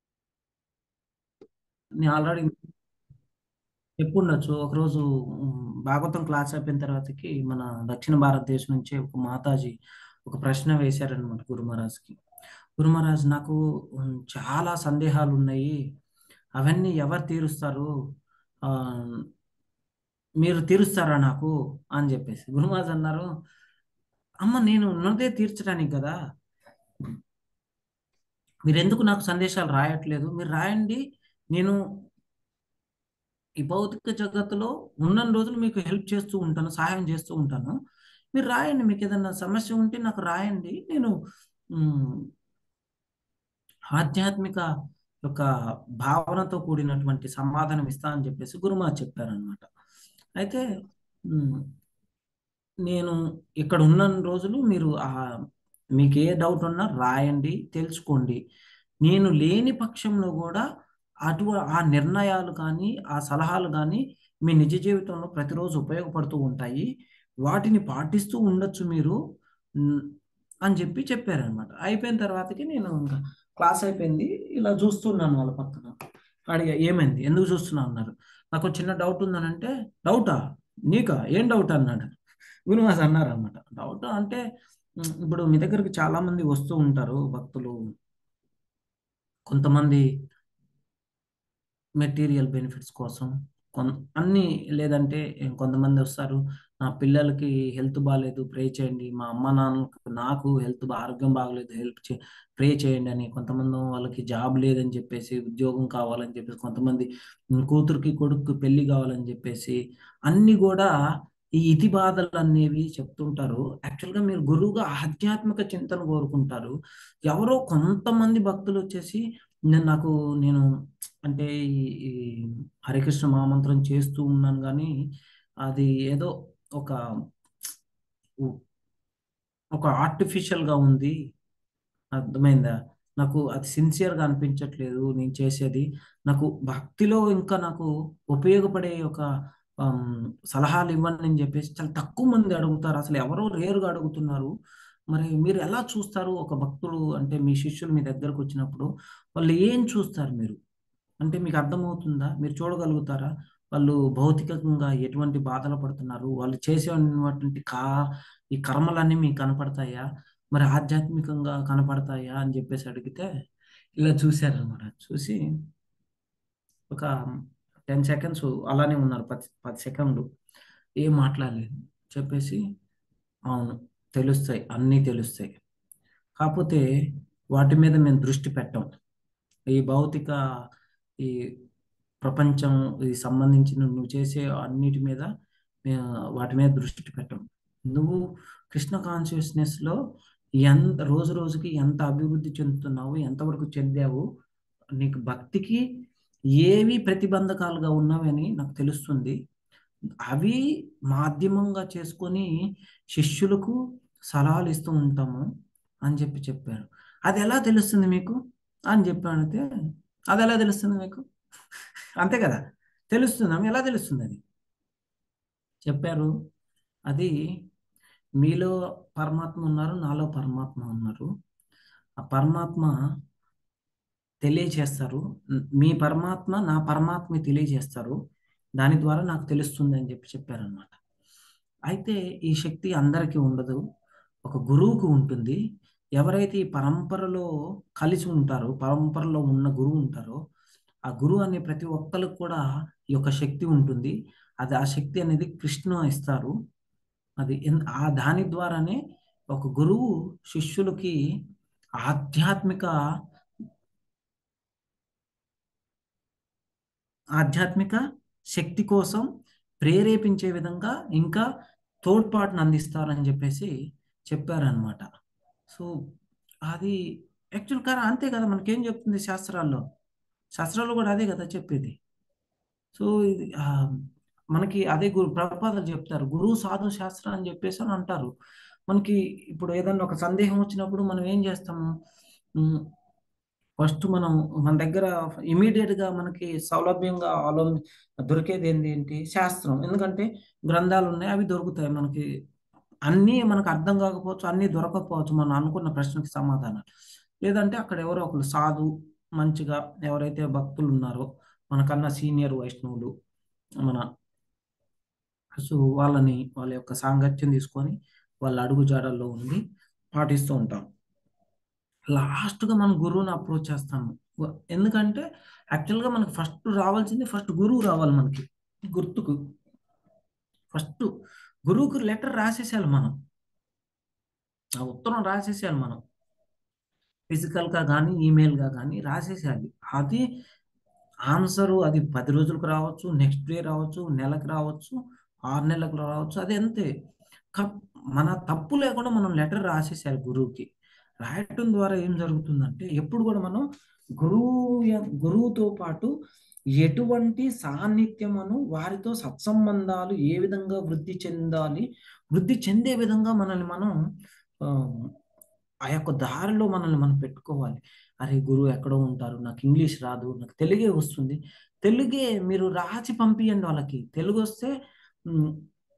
నేను ఆల్రెడీ ఎప్పుడు ఉండొచ్చు ఒకరోజు ఉమ్, భాగవతం క్లాస్ అయిపోయిన తర్వాతకి మన దక్షిణ భారతదేశం నుంచి ఒక మాతాజీ ఒక ప్రశ్న వేశారనమాట గురు మహారాజ్కి గురు మహారాజ్ నాకు ఉమ్, చాలా సందేహాలు ఉన్నాయి అవన్నీ ఎవరు తీరుస్తారు ఆ, మీరు తీరుస్తారా నాకు అని చెప్పేసి గురు మహారాజ్ అన్నారు అమ్మ నేను ఉన్నదే తీర్చడానికి కదా మీరు ఎందుకు నాకు సందేశాలు రాయట్లేదు మీరు రాయండి నేను ఈ భౌతిక జగత్తులో ఉన్న రోజులు మీకు హెల్ప్ చేస్తూ ఉంటాను సహాయం చేస్తూ ఉంటాను మీరు రాయండి మీకు ఏదైనా సమస్య ఉంటే నాకు రాయండి నేను మ్, ఆధ్యాత్మిక యొక్క భావనతో కూడినటువంటి సమాధానం ఇస్తా అని చెప్పేసి గురుమా చెప్పారనమాట అయితే మ్, నేను ఇక్కడ ఉన్న రోజులు మీరు ఆ మీకు ఏ డౌట్ ఉన్నా రాయండి తెలుసుకోండి నేను లేని పక్షంలో కూడా అటు ఆ నిర్ణయాలు కానీ ఆ సలహాలు కానీ మీ నిజ జీవితంలో ప్రతిరోజు ఉపయోగపడుతూ ఉంటాయి వాటిని పాటిస్తూ ఉండొచ్చు మీరు ఉమ్, అని చెప్పి చెప్పారనమాట అయిపోయిన తర్వాతకి నేను ఇంకా క్లాస్ అయిపోయింది ఇలా చూస్తున్నాను వాళ్ళ పక్కన అడిగా ఏమైంది ఎందుకు చూస్తున్నా అన్నారు నాకు ఒక చిన్న డౌట్ ఉందనంటే డౌటా నీకా ఏం డౌట్ అన్నాడు గురుమాస్ అన్నారు అనమాట డౌట్ అంటే ఉమ్, ఇప్పుడు మీ దగ్గరికి చాలా మంది వస్తూ ఉంటారు భక్తులు కొంతమంది మెటీరియల్ బెనిఫిట్స్ కోసం కొన్ అన్ని లేదంటే కొంతమంది వస్తారు నా పిల్లలకి హెల్త్ బాగాలేదు ప్రే చేయండి మా అమ్మ నాన్నలకు నాకు హెల్త్ ఆరోగ్యం బాగలేదు హెల్ప్ చే ప్రే చేయండి అని కొంతమంది వాళ్ళకి జాబ్ లేదని చెప్పేసి ఉద్యోగం కావాలని చెప్పేసి కొంతమంది ఉమ్, కూతురికి కొడుకు పెళ్లి కావాలని చెప్పేసి అన్ని కూడా ఈ ఇతి బాధలు అనేవి చెప్తుంటారు యాక్చువల్గా మీరు గురువుగా ఆధ్యాత్మిక చింతన కోరుకుంటారు ఎవరో కొంతమంది భక్తులు వచ్చేసి నేను నాకు నేను అంటే ఈ ఈ హరికృష్ణ మహామంత్రం చేస్తూ ఉన్నాను కానీ అది ఏదో ఒక ఉ- ఒక artificial గా ఉంది అర్థమైందా నాకు అది సిన్సియర్గా అనిపించట్లేదు నేను చేసేది నాకు భక్తిలో ఇంకా నాకు ఉపయోగపడే ఒక ఆమ్, సలహాలు ఇవ్వండి అని చెప్పేసి చాలా తక్కువ మంది అడుగుతారు అసలు ఎవరో రేరుగా అడుగుతున్నారు మరి మీరు ఎలా చూస్తారు ఒక భక్తుడు అంటే మీ శిష్యులు మీ దగ్గరకు వచ్చినప్పుడు వాళ్ళు ఏం చూస్తారు మీరు అంటే మీకు అర్థమవుతుందా మీరు చూడగలుగుతారా వాళ్ళు భౌతికంగా ఎటువంటి బాధలు పడుతున్నారు వాళ్ళు చేసేటువంటి కా ఈ కర్మలన్నీ మీకు కనపడతాయా మరి ఆధ్యాత్మికంగా కనపడతాయా అని చెప్పేసి అడిగితే ఇలా చూశారనమాట చూసి ఒక టెన్ సెకండ్స్ అలానే ఉన్నారు పది పది సెకండ్లు ఏం మాట్లాడలేదు చెప్పేసి అవును తెలుస్తాయి అన్నీ తెలుస్తాయి కాకపోతే వాటి మీద మేము దృష్టి పెట్టాం ఈ భౌతిక ఈ ప్రపంచం ఈ సంబంధించిన నువ్వు చేసే అన్నిటి మీద ఆ, వాటి మీద దృష్టి పెట్టాం నువ్వు కృష్ణ కాన్షియస్నెస్ లో ఎంత రోజు రోజుకి ఎంత అభివృద్ధి చెందుతున్నావు ఎంతవరకు చెందావు నీకు భక్తికి ఏవి ప్రతిబంధకాలుగా ఉన్నవని నాకు తెలుస్తుంది అవి మాధ్యమంగా చేసుకొని శిష్యులకు సలహాలు ఇస్తూ ఉంటాము అని చెప్పి చెప్పారు అది ఎలా తెలుస్తుంది మీకు అని చెప్పానంటే అది ఎలా తెలుస్తుంది మీకు అంతే కదా తెలుస్తుంది ఎలా తెలుస్తుంది అది చెప్పారు అది మీలో పరమాత్మ ఉన్నారు నాలో పరమాత్మ ఉన్నారు ఆ పరమాత్మ తెలియచేస్తారు మీ పరమాత్మ నా పరమాత్మ తెలియజేస్తారు దాని ద్వారా నాకు తెలుస్తుంది అని చెప్పి చెప్పారనమాట అయితే ఈ శక్తి అందరికీ ఉండదు ఒక గురువుకు ఉంటుంది ఎవరైతే ఈ పరంపరలో కలిసి ఉంటారో పరంపరలో ఉన్న గురువు ఉంటారో ఆ గురువు అనే ప్రతి ఒక్కరికి కూడా ఈ యొక్క శక్తి ఉంటుంది అది ఆ శక్తి అనేది కృష్ణ ఇస్తారు అది ఎన్- ఆ దాని ద్వారానే ఒక గురువు శిష్యులకి ఆధ్యాత్మిక ఆధ్యాత్మిక శక్తి కోసం ప్రేరేపించే విధంగా ఇంకా తోడ్పాటును అందిస్తారని చెప్పేసి చెప్పారనమాట సో అది యాక్చువల్ కానీ అంతే కదా మనకేం చెప్తుంది శాస్త్రాల్లో శాస్త్రాల్లో కూడా అదే కదా చెప్పేది సో ఇది ఆ, మనకి అదే గురు ప్రభుపాదులు చెప్తారు గురువు సాధు శాస్త్రం అని చెప్పేసి అని అంటారు మనకి ఇప్పుడు ఏదైనా ఒక సందేహం వచ్చినప్పుడు మనం ఏం చేస్తాము ఫస్ట్ మనం మన దగ్గర ఇమీడియట్ గా మనకి సౌలభ్యంగా ఆలో దొరికేది ఏంటి ఏంటి శాస్త్రం ఎందుకంటే గ్రంథాలు ఉన్నాయి అవి దొరుకుతాయి మనకి అన్నీ మనకు అర్థం కాకపోవచ్చు అన్నీ దొరకకపోవచ్చు మనం అనుకున్న ప్రశ్నకి సమాధానం లేదంటే అక్కడ ఎవరో ఒకరు సాధు మంచిగా ఎవరైతే భక్తులు ఉన్నారో మనకన్నా సీనియర్ వైష్ణవులు మన సో వాళ్ళని వాళ్ళ యొక్క సాంగత్యం తీసుకొని వాళ్ళ అడుగు జాడల్లో ఉండి పాటిస్తూ ఉంటాం లాస్ట్గా మనం గురువుని అప్రోచ్ చేస్తాము వ- ఎందుకంటే యాక్చువల్గా మనకి ఫస్ట్ రావాల్సింది ఫస్ట్ గురువు రావాలి మనకి గుర్తుకు ఫస్ట్ గురువుకి లెటర్ రాసేసేయాలి మనం ఆ ఉత్తరం రాసేసేయాలి మనం ఫిజికల్గా కానీ ఈమెయిల్గా కానీ రాసేసేయాలి అది ఆన్సరు అది పది రోజులకు రావచ్చు నెక్స్ట్ డే రావచ్చు నెలకు రావచ్చు ఆరు నెలలకు రావచ్చు అది అంతే క- మన తప్పు లేకుండా మనం లెటర్ రాసేసారు గురువుకి రాయటం ద్వారా ఏం జరుగుతుందంటే ఎప్పుడు కూడా మనం గురువు య- గురువుతో పాటు ఎటువంటి సాన్నిధ్యమును వారితో సత్సంబంధాలు ఏ విధంగా వృద్ధి చెందాలి వృద్ధి చెందే విధంగా మనల్ని మనం ఆ, ఆ యొక్క దారిలో మనల్ని మనం పెట్టుకోవాలి అరే గురువు ఎక్కడో ఉంటారు నాకు ఇంగ్లీష్ రాదు నాకు తెలుగే వస్తుంది తెలుగే మీరు రాసి పంపియండి వాళ్ళకి తెలుగు వస్తే ఉమ్,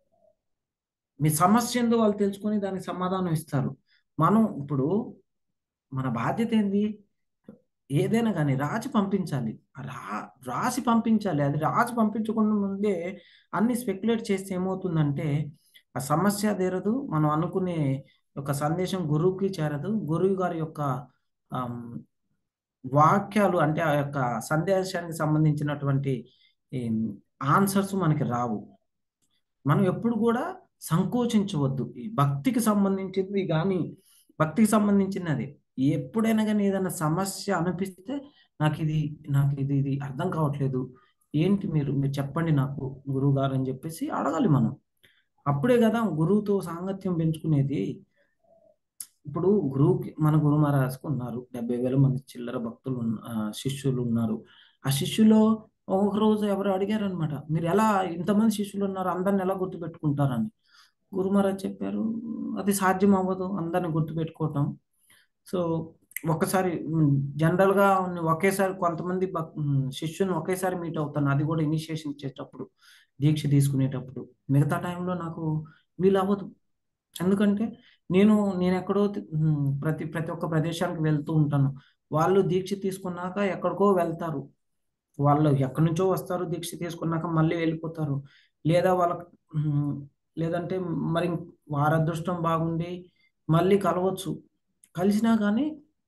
మీ సమస్య ఏందో వాళ్ళు తెలుసుకొని దానికి సమాధానం ఇస్తారు మనం ఇప్పుడు మన బాధ్యత ఏంది ఏదైనా కానీ రాసి పంపించాలి రా రాసి పంపించాలి అది రాసి పంపించకుండా ముందే అన్ని స్పెక్యులేట్ చేస్తే ఏమవుతుందంటే ఆ సమస్య తీరదు మనం అనుకునే ఒక సందేశం గురువుకి చేరదు గురువు గారి యొక్క ఆమ్, వాక్యాలు అంటే ఆ యొక్క సందేశానికి సంబంధించినటువంటి ఆన్సర్స్ మనకి రావు మనం ఎప్పుడు కూడా సంకోచించవద్దు ఈ భక్తికి సంబంధించింది కానీ భక్తికి సంబంధించినది ఎప్పుడైనా కానీ ఏదైనా సమస్య అనిపిస్తే నాకు ఇది నాకు ఇది ఇది అర్థం కావట్లేదు ఏంటి మీరు మీరు చెప్పండి నాకు గురువు గారు అని చెప్పేసి అడగాలి మనం అప్పుడే కదా గురువుతో సాంగత్యం పెంచుకునేది ఇప్పుడు గురువుకి మన గురు మహారాజ్కి ఉన్నారు డెబ్బై వేల మంది చిల్లర భక్తులు ఉన్న- ఆ, శిష్యులు ఉన్నారు ఆ శిష్యులో ఒక రోజు ఎవరు అడిగారు అనమాట మీరు ఎలా ఇంతమంది శిష్యులు ఉన్నారు అందరిని ఎలా గుర్తుపెట్టుకుంటారని గురు మహారాజ్ చెప్పారు అది సాధ్యం అవ్వదు అందరిని గుర్తుపెట్టుకోవటం సో ఒక్కసారి జనరల్ గా ఒకేసారి కొంతమంది భక్- ఉమ్, శిష్యుని ఒకేసారి మీట్ అవుతాను అది కూడా ఇనిషియేషన్ ఇచ్చేటప్పుడు దీక్ష తీసుకునేటప్పుడు మిగతా టైంలో నాకు వీలు అవ్వదు ఎందుకంటే నేను నేను ఎక్కడో తి- ఉమ్, ప్రతి ప్రతి ఒక్క ప్రదేశానికి వెళ్తూ ఉంటాను వాళ్ళు దీక్ష తీసుకున్నాక ఎక్కడికో వెళ్తారు వాళ్ళు ఎక్కడి నుంచో వస్తారు దీక్ష తీసుకున్నాక మళ్ళీ వెళ్ళిపోతారు లేదా వాళ్ళకి ఉమ్, లేదంటే మరి వారి అదృష్టం బాగుండి మళ్ళీ కలవచ్చు కలిసినా కానీ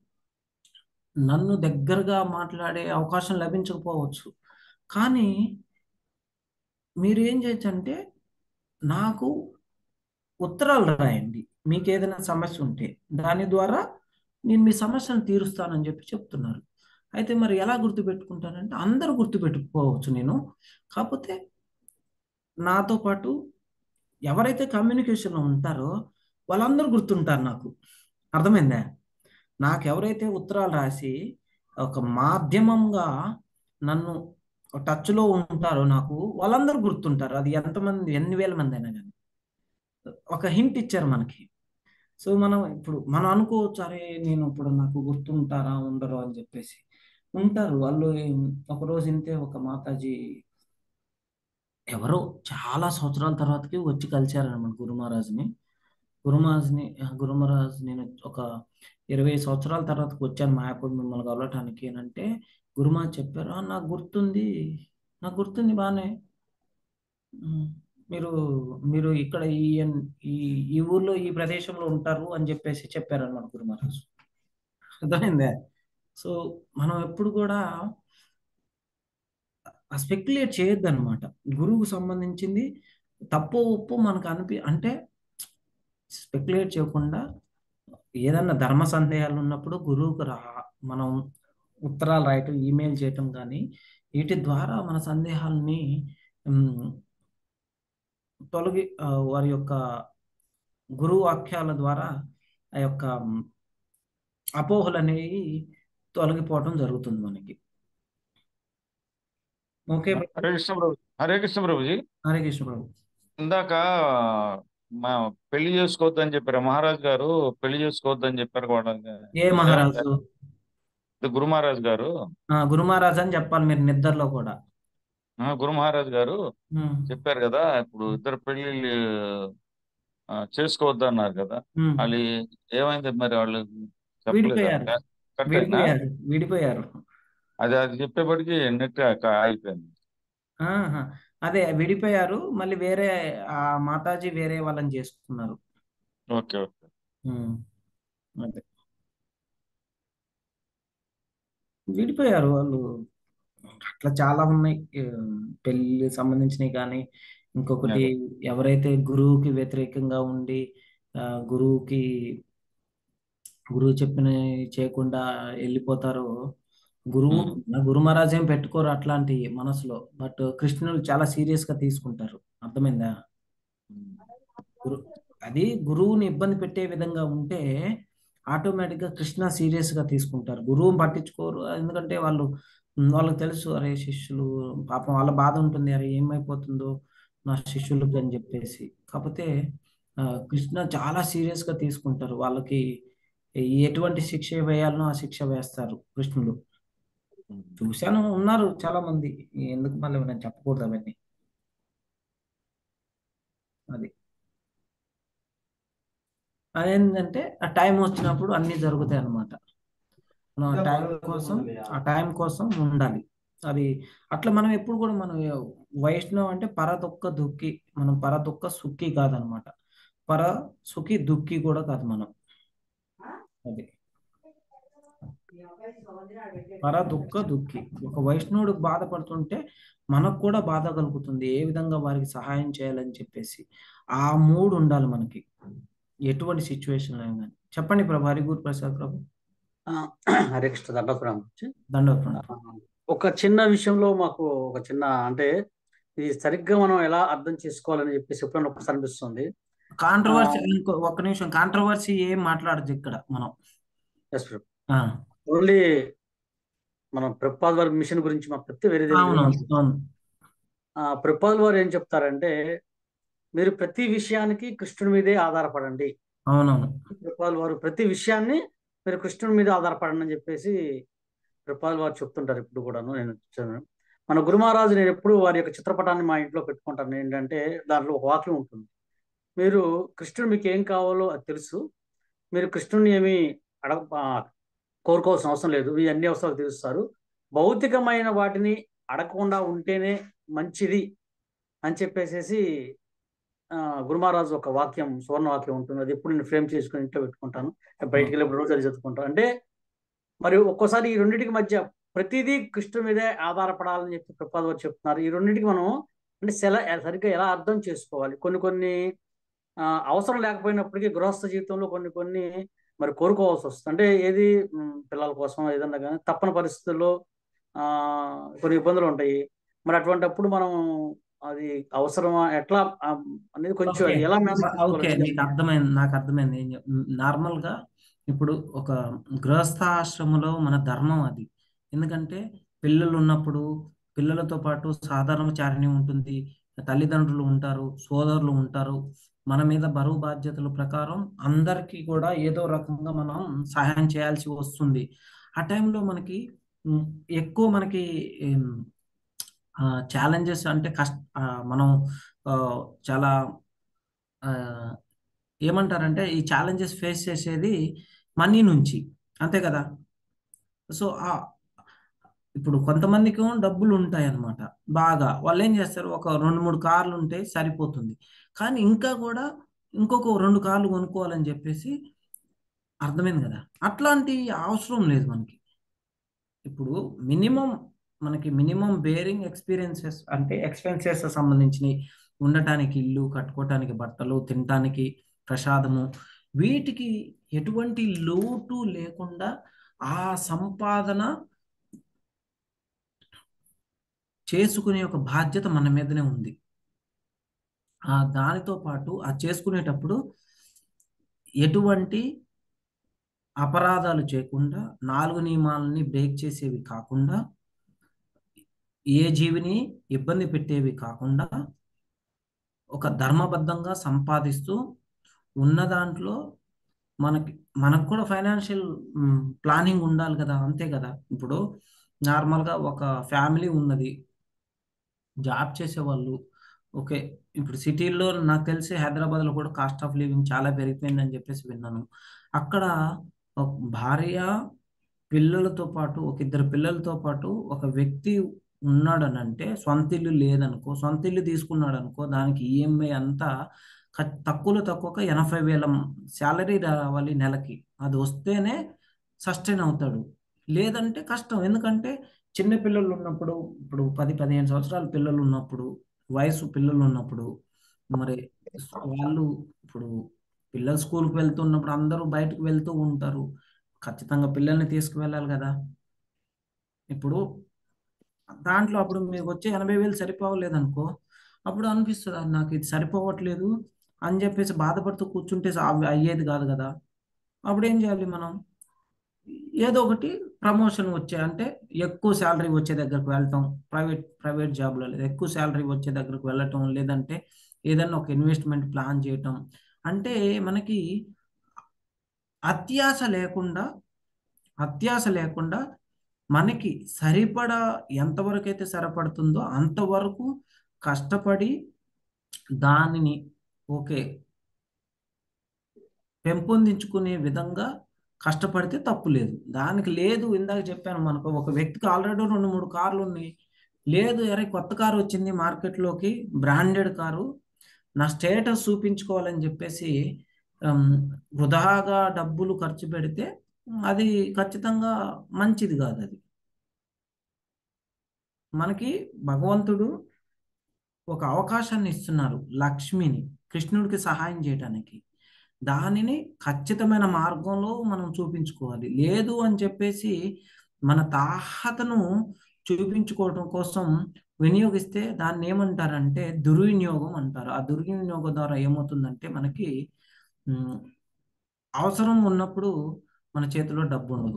నన్ను దగ్గరగా మాట్లాడే అవకాశం లభించకపోవచ్చు కానీ మీరు ఏం చేయొచ్చు అంటే నాకు ఉత్తరాలు రాయండి మీకు ఏదైనా సమస్య ఉంటే దాని ద్వారా నేను మీ సమస్యను తీరుస్తానని చెప్పి చెప్తున్నారు అయితే మరి ఎలా గుర్తుపెట్టుకుంటానంటే అందరూ గుర్తుపెట్టుకోవచ్చు నేను కాకపోతే నాతో పాటు ఎవరైతే కమ్యూనికేషన్లో ఉంటారో వాళ్ళందరూ గుర్తుంటారు నాకు అర్థమైందా నాకు ఎవరైతే ఉత్తరాలు రాసి ఒక మాధ్యమంగా నన్ను టచ్లో ఉంటారో నాకు వాళ్ళందరూ గుర్తుంటారు అది ఎంతమంది ఎన్ని వేల మంది అయినా కానీ ఒక హింట్ ఇచ్చారు మనకి సో మనం ఇప్పుడు మనం అనుకోవచ్చు అరే నేను ఇప్పుడు నాకు గుర్తుంటారా ఉండరు అని చెప్పేసి ఉంటారు వాళ్ళు ఏం- ఒకరోజు ఇంతే ఒక మాతాజీ ఎవరో చాలా సంవత్సరాల తర్వాతకి వచ్చి కలిశారనమాట గురు మహారాజ్ని గురు మహారాజ్ని గురు మహారాజ్ నేను ఒక ఇరవై సంవత్సరాల తర్వాతకి వచ్చాను మాయాపూర్ మిమ్మల్ని కలవటానికి అని అంటే గురు మహారాజ్ చెప్పారు "ఆ, నాకు గుర్తుంది నాకు గుర్తుంది బాగానే ఉమ్, మీరు మీరు ఇక్కడ ఈ ఈ ఈ ఊర్లో ఈ ప్రదేశంలో ఉంటారు అని చెప్పేసి చెప్పారన్నమాట గురు మహారాజ్ అర్థమైందే సో మనం ఎప్పుడు కూడా స్పెక్యులేట్ చేయొద్దు అనమాట గురువుకు సంబంధించింది తప్పు ఒప్పు మనకు అనిపి అంటే స్పెక్యులేట్ చేయకుండా ఏదన్నా ధర్మ సందేహాలు ఉన్నప్పుడు గురువుకు రా మనం ఉత్తరాలు రాయటం ఈమెయిల్ చేయటం కానీ వీటి ద్వారా మన సందేహాలని ఉమ్, తొలగి ఆ, వారి యొక్క గురువు వాక్యాల ద్వారా ఆ యొక్క ఉమ్, అపోహలు అనేవి తొలగిపోవటం జరుగుతుంది మనకి ఓకే హరే కృష్ణ ప్రభు హరే కృష్ణ ప్రభుజీ హరే కృష్ణ ప్రభు ఇందాక మా పెళ్లి చేసుకోవద్దని చెప్పారు మహారాజ్ గారు పెళ్లి చేసుకోవద్దని చెప్పారు కూడా ఏ మహారాజు గురు మహారాజ్ గారు ఆ, గురు మహారాజ్ అని చెప్పాలి మీరు నిద్రలో కూడా ఆ, గురు మహారాజ్ గారు ఉమ్, చెప్పారు కదా ఇప్పుడు ఇద్దరు పెళ్లి చేసుకోవద్దు అన్నారు కదా ఉమ్. వాళ్ళు ఏమైంది మరి వాళ్ళు చెప్పలేదు విడిపోయారు కరెక్టేనా విడిపోయారు విడిపోయారు అది అది చెప్పేప్పటికి నెట్ అయిపోయింది ఆహా. అదే విడిపోయారు మళ్ళీ వేరే ఆ మాతాజీ వేరే వాళ్ళని చేసుకున్నారు ఓకే ఓకే ఉమ్, అదే విడిపోయారు వాళ్ళు అట్లా చాలా ఉన్నాయి పెళ్లి సంబంధించినవి కానీ ఇంకొకటి అదే ఎవరైతే గురువుకి వ్యతిరేకంగా ఉండి ఆ, గురువుకి గురువు చెప్పిన చేయకుండా వెళ్ళిపోతారో గురువు ఉమ్, నా గురు మహారాజ్ ఏం పెట్టుకోరు అట్లాంటి మనసులో బట్ కృష్ణులు చాలా సీరియస్ గా తీసుకుంటారు అర్థమైందా ఉమ్, గురు అది గురువుని ఇబ్బంది పెట్టే విధంగా ఉంటే ఆటోమేటిక్ గా కృష్ణ సీరియస్ గా తీసుకుంటారు గురువుని పట్టించుకోరు ఎందుకంటే వాళ్ళు ఉమ్, వాళ్ళకి తెలుసు అరే శిష్యులు పాపం వాళ్ళ బాధ ఉంటుంది అరే ఏమైపోతుందో నా శిష్యులకి అని చెప్పేసి కాకపోతే ఆ, కృష్ణ చాలా సీరియస్ గా తీసుకుంటారు వాళ్ళకి ఎటువంటి శిక్ష వేయాలనో ఆ శిక్ష వేస్తారు కృష్ణులు ఉమ్. చూశాను ఉన్నారు చాలా మంది ఎందుకు మళ్ళీ నేను చెప్పకూడదు అవన్నీ అది అదేంటంటే ఆ టైం వచ్చినప్పుడు అన్ని జరుగుతాయి అన్నమాట మనం ఆ టైం కోసం ఆ టైం కోసం ఉండాలి అది అట్లా మనం ఎప్పుడు కూడా మనం వైష్ణవ్ అంటే పరదొక్క దుఃఖి మనం పరదొక్క సుఖి కాదనమాట పర సుఖి దుఃఖి కూడా కాదు మనం అది పర దుఃఖ దుఃఖి ఒక వైష్ణవుడు బాధపడుతుంటే మనకు కూడా బాధ కలుగుతుంది ఏ విధంగా వారికి సహాయం చేయాలని చెప్పేసి ఆ మూడు ఉండాలి మనకి ఎటువంటి సిచ్యువేషన్ అయినా కానీ చెప్పండి ప్రభు హరిగురు ప్రసాద్ ప్రభు ఆ, హరే కృష్ణ దండపురం నుంచి దండవరం ఆ, ఒక చిన్న విషయంలో మాకు ఒక చిన్న అంటే ఇది సరిగ్గా మనం ఎలా అర్థం చేసుకోవాలని చెప్పేసి ఎప్పుడైనా ఒకసారి అనిపిస్తుంది కాంట్రవర్సీ ఇంకో ఒక్క నిమిషం కాంట్రవర్సీ ఏం మాట్లాడదు ఇక్కడ మనం ఎస్ ఆ, ఓన్లీ మనం ప్రపాద్ వారి మిషన్ గురించి మాకు చెప్తే వేరే అవునవును అవును ప్రపాద్ వారు ఏం చెప్తారంటే మీరు ప్రతి విషయానికి కృష్ణుడి మీదే ఆధారపడండి అవునవును ప్రపాద్ వారు ప్రతి విషయాన్ని మీరు కృష్ణుడి మీద ఆధారపడండి అని చెప్పేసి ప్రపాద్ వారు చెప్తుంటారు ఇప్పుడు కూడాను నేను చూశాను. మన గురు మహారాజు నేను ఎప్పుడు వారి యొక్క చిత్రపటాన్ని మా ఇంట్లో పెట్టుకుంటాను ఏంటంటే దాంట్లో ఒక వాక్యం ఉంటుంది మీరు కృష్ణుడు మీకు ఏం కావాలో అది తెలుసు మీరు కృష్ణుడిని ఏమి అడగ ఆ, కోరుకోవాల్సిన అవసరం లేదు మీ అన్ని అవసరాలు తీరుస్తారు భౌతికమైన వాటిని అడగకుండా ఉంటేనే మంచిది అని చెప్పేసేసి ఆ, గురుమహారాజు ఒక వాక్యం సువర్ణ వాక్యం ఉంటుంది అది ఎప్పుడు నేను ఫ్రేమ్ చేసుకుని ఇంట్లో పెట్టుకుంటాను బయటికి వెళ్ళినప్పుడు రోజు అది చదువుకుంటాను అంటే మరి ఒక్కోసారి ఈ రెండింటికి మధ్య ప్రతిదీ కృష్ణుడి మీదే ఆధారపడాలని చెప్పి ప్రపాద్ వారు చెప్తున్నారు ఈ రెండింటికి మనం అంటే సెల సరిగ్గా ఎలా అర్థం చేసుకోవాలి కొన్ని కొన్ని ఆ, అవసరం లేకపోయినప్పటికీ గృహస్థ జీవితంలో కొన్ని కొన్ని మరి కోరుకోవాల్సి వస్తుంది అంటే ఏది ఉమ్, పిల్లల కోసం ఏదన్నా కానీ తప్పని పరిస్థితుల్లో ఆ కొన్ని ఇబ్బందులు ఉంటాయి మరి అటువంటప్పుడు మనం అది అవసరమా ఎట్లా ఆ, అనేది కొంచెం ఓకే అది ఎలా మేనేజ్ ఓకే చేసుకోవాలి నీకు అర్థమైంది నాకు అర్థమైంది ఏం చెప్- నార్మల్ గా ఇప్పుడు ఒక గృహస్థాశ్రమంలో మన ధర్మం అది ఎందుకంటే పిల్లలు ఉన్నప్పుడు పిల్లలతో పాటు సాధారణచారిణి ఉంటుంది తల్లిదండ్రులు ఉంటారు సోదరులు ఉంటారు మన మీద బరువు బాధ్యతల ప్రకారం అందరికీ కూడా ఏదో రకంగా మనం సహాయం చేయాల్సి వస్తుంది ఆ టైంలో మనకి ఉమ్, ఎక్కువ మనకి ఛాలెంజెస్ అంటే కష్ట ఆ, మనం ఆ, చాలా ఆ, ఏమంటారంటే ఈ ఛాలెంజెస్ ఫేస్ చేసేది మనీ నుంచి అంతే కదా సో ఆ ఇప్పుడు కొంతమందికి ఏమో డబ్బులు ఉంటాయి అన్నమాట బాగా వాళ్ళు ఏం చేస్తారు ఒక రెండు మూడు కార్లు ఉంటే సరిపోతుంది కానీ ఇంకా కూడా ఇంకొక రెండు కార్లు కొనుక్కోవాలని చెప్పేసి అర్థమైంది కదా అట్లాంటి అవసరం లేదు మనకి ఇప్పుడు మినిమం మనకి మినిమం బేరింగ్ ఎక్స్పీరియన్సెస్ అంటే ఎక్స్పెన్సెస్ సంబంధించినవి ఉండటానికి ఇల్లు కట్టుకోవటానికి బట్టలు తినటానికి ప్రసాదము వీటికి ఎటువంటి లోటు లేకుండా ఆ సంపాదన చేసుకునే ఒక బాధ్యత మన మీదనే ఉంది ఆ దానితో పాటు ఆ చేసుకునేటప్పుడు ఎటువంటి అపరాధాలు చేయకుండా నాలుగు నియమాలని బ్రేక్ చేసేవి కాకుండా ఏ జీవిని ఇబ్బంది పెట్టేవి కాకుండా ఒక ధర్మబద్ధంగా సంపాదిస్తూ ఉన్న దాంట్లో మనకి మనకు కూడా ఫైనాన్షియల్ ప్లానింగ్ ఉండాలి కదా అంతే కదా ఇప్పుడు నార్మల్గా ఒక ఫ్యామిలీ ఉన్నది జాబ్ చేసేవాళ్ళు ఓకే ఇప్పుడు సిటీల్లో నాకు తెలిసి హైదరాబాద్లో కూడా కాస్ట్ ఆఫ్ లివింగ్ చాలా పెరిగిపోయిందని చెప్పేసి విన్నాను అక్కడ ఒక భార్య పిల్లలతో పాటు ఒక ఇద్దరు పిల్లలతో పాటు ఒక వ్యక్తి ఉన్నాడు అని అంటే సొంత ఇల్లు లేదనుకో సొంత ఇల్లు తీసుకున్నాడు అనుకో దానికి ఈఎంఐ అంతా ఖ- తక్కువలో తక్కువ ఎనభై వేల శాలరీ రావాలి నెలకి అది వస్తేనే సస్టైన్ అవుతాడు లేదంటే కష్టం ఎందుకంటే చిన్న పిల్లలు ఉన్నప్పుడు ఇప్పుడు పది పదిహేను సంవత్సరాల పిల్లలు ఉన్నప్పుడు వయసు పిల్లలు ఉన్నప్పుడు మరి వాళ్ళు ఇప్పుడు పిల్లలు స్కూల్కి వెళ్తున్నప్పుడు అందరూ బయటకు వెళ్తూ ఉంటారు ఖచ్చితంగా పిల్లల్ని తీసుకువెళ్ళాలి కదా ఇప్పుడు దాంట్లో అప్పుడు మీకు వచ్చే ఎనభై వేలు సరిపోవలేదనుకో అప్పుడు అనిపిస్తుంది "ఆ, నాకు ఇది సరిపోవట్లేదు అని చెప్పేసి బాధపడుతూ కూర్చుంటే సా- అవి అయ్యేది కాదు కదా అప్పుడు ఏం చేయాలి మనం ఏదో ఒకటి ప్రమోషన్ వచ్చే అంటే ఎక్కువ శాలరీ వచ్చే దగ్గరకు వెళ్ళటం ప్రైవేట్ ప్రైవేట్ జాబ్లో లేదు ఎక్కువ శాలరీ వచ్చే దగ్గరకు వెళ్ళటం లేదంటే ఏదైనా ఒక ఇన్వెస్ట్మెంట్ ప్లాన్ చేయటం అంటే మనకి అత్యాశ లేకుండా అత్యాశ లేకుండా మనకి సరిపడా ఎంతవరకు అయితే సరిపడుతుందో అంతవరకు కష్టపడి దానిని ఓకే పెంపొందించుకునే విధంగా కష్టపడితే తప్పు లేదు దానికి లేదు ఇందాక చెప్పాను మనకు ఒక వ్యక్తికి ఆల్రెడీ రెండు మూడు కార్లు ఉన్నాయి లేదు అరే కొత్త కారు వచ్చింది మార్కెట్లోకి బ్రాండెడ్ కారు నా స్టేటస్ చూపించుకోవాలని చెప్పేసి ఉమ్, వృధాగా డబ్బులు ఖర్చు పెడితే అది ఖచ్చితంగా మంచిది కాదు అది మనకి భగవంతుడు ఒక అవకాశాన్ని ఇస్తున్నారు లక్ష్మిని కృష్ణుడికి సహాయం చేయడానికి దానిని ఖచ్చితమైన మార్గంలో మనం చూపించుకోవాలి లేదు అని చెప్పేసి మన తాహతను చూపించుకోవడం కోసం వినియోగిస్తే దాన్ని ఏమంటారంటే దుర్వినియోగం అంటారు ఆ దుర్వినియోగం ద్వారా ఏమవుతుందంటే మనకి ఉమ్, అవసరం ఉన్నప్పుడు మన చేతిలో డబ్బు ఉండదు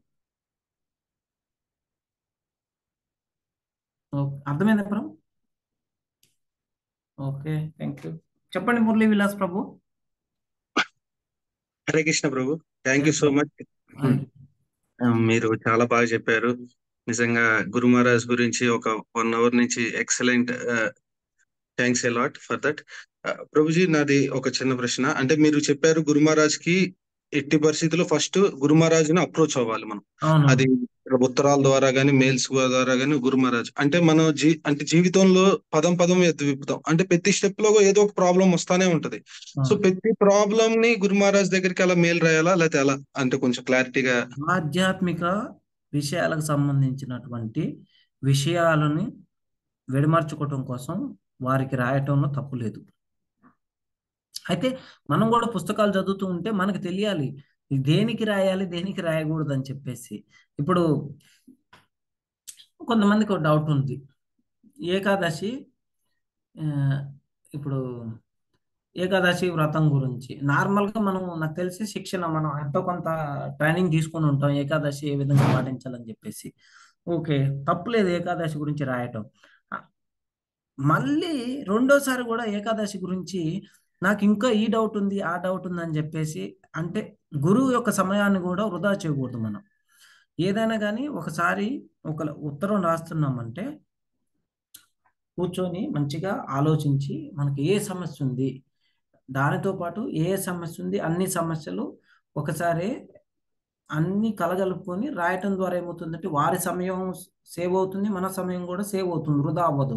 ఓకే అర్థమైందా ప్రభు ఓకే థ్యాంక్ యూ చెప్పండి మురళీ విలాస్ ప్రభు హరే కృష్ణ ప్రభు థ్యాంక్ యూ సో మచ్ మీరు చాలా బాగా చెప్పారు నిజంగా గురు మహారాజ్ గురించి ఒక వన్ అవర్ నుంచి excellent thanks a lot for that ప్రభుజీ నాది ఒక చిన్న ప్రశ్న అంటే మీరు చెప్పారు గురు మహారాజ్ కి ఎట్టి పరిస్థితుల్లో ఫస్ట్ గురు మహారాజుని అప్రోచ్ అవ్వాలి మనం అవును అది ఉత్తరాల ద్వారా గానీ మెయిల్స్ ద్వారా గానీ గురు మహారాజ్ అంటే మన జీ అంటే జీవితంలో పదం పదం ఎత్తు విప్పుతాం అంటే ప్రతి స్టెప్ లో ఏదో ఒక ప్రాబ్లం వస్తానే ఉంటది సో అవును. ప్రతి ప్రాబ్లం ని గురు మహారాజ్ దగ్గరికి అలా మెయిల్ రాయాలా లేకపోతే ఎలా అంటే కొంచెం క్లారిటీగా ఆధ్యాత్మిక విషయాలకు సంబంధించినటువంటి విషయాలని విడమర్చుకోవటం కోసం వారికి రాయటంలో తప్పు లేదు అయితే మనం కూడా పుస్తకాలు చదువుతూ ఉంటే మనకు తెలియాలి ఇది దేనికి రాయాలి దేనికి రాయకూడదు అని చెప్పేసి ఇప్పుడు కొంతమందికి ఒక డౌట్ ఉంది ఏకాదశి ఆ, ఇప్పుడు ఏకాదశి వ్రతం గురించి నార్మల్గా మనం నాకు తెలిసి శిక్షణ మనం ఎంతో కొంత ట్రైనింగ్ తీసుకొని ఉంటాం ఏకాదశి ఏ విధంగా పాటించాలని చెప్పేసి ఓకే తప్పులేదు ఏకాదశి గురించి రాయటం ఆ, మళ్ళీ రెండోసారి కూడా ఏకాదశి గురించి నాకు ఇంకా ఈ డౌట్ ఉంది ఆ డౌట్ ఉంది అని చెప్పేసి అంటే గురువు యొక్క సమయాన్ని కూడా వృధా చేయకూడదు మనం ఏదైనా కానీ ఒకసారి ఒక ఉత్తరం రాస్తున్నామంటే కూర్చొని మంచిగా ఆలోచించి మనకి ఏ సమస్య ఉంది దానితో పాటు ఏ సమస్య ఉంది అన్ని సమస్యలు ఒకసారి అన్ని కలగలుపుకొని రాయటం ద్వారా ఏమవుతుందంటే వారి సమయం సేవ్ అవుతుంది మన సమయం కూడా సేవ్ అవుతుంది వృధా అవ్వదు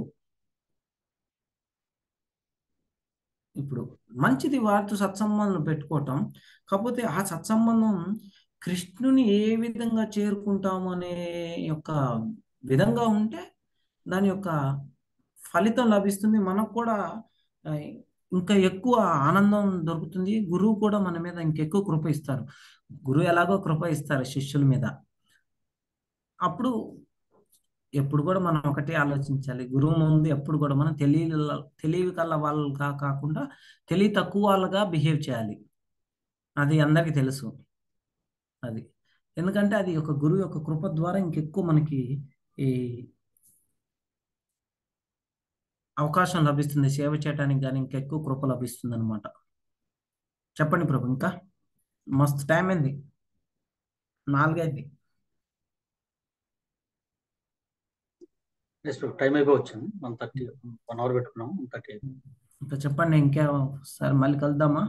ఇప్పుడు మంచిది వారితో సత్సంబంధం పెట్టుకోవటం కాకపోతే ఆ సత్సంబంధం కృష్ణుని ఏ విధంగా చేరుకుంటాము అనే యొక్క విధంగా ఉంటే దాని యొక్క ఫలితం లభిస్తుంది మనకు కూడా ఆ, ఇంకా ఎక్కువ ఆనందం దొరుకుతుంది గురువు కూడా మన మీద ఇంకెక్కువ కృప ఇస్తారు గురువు ఎలాగో కృప ఇస్తారు శిష్యుల మీద అప్పుడు ఎప్పుడు కూడా మనం ఒకటే ఆలోచించాలి గురువు ముందు ఎప్పుడు కూడా మనం తెలివి తెలివి కల వాళ్ళగా కాకుండా తెలివి తక్కువ వాళ్ళగా బిహేవ్ చేయాలి అది అందరికీ తెలుసు అది ఎందుకంటే అది ఒక గురువు యొక్క కృప ద్వారా ఇంకెక్కువ మనకి ఈ అవకాశం లభిస్తుంది సేవ చేయడానికి కానీ ఇంకెక్కువ కృప లభిస్తుంది అనమాట చెప్పండి ప్రభు ఇంకా మస్తు టైం అయింది నాలుగైంది టైం అయిపోయి వచ్చింది వన్ థర్టీ వన్ అవర్ పెట్టుకున్నాము వన్ థర్టీ ఇంకా చెప్పండి ఇంకా సరే మళ్ళీ కలుద్దామా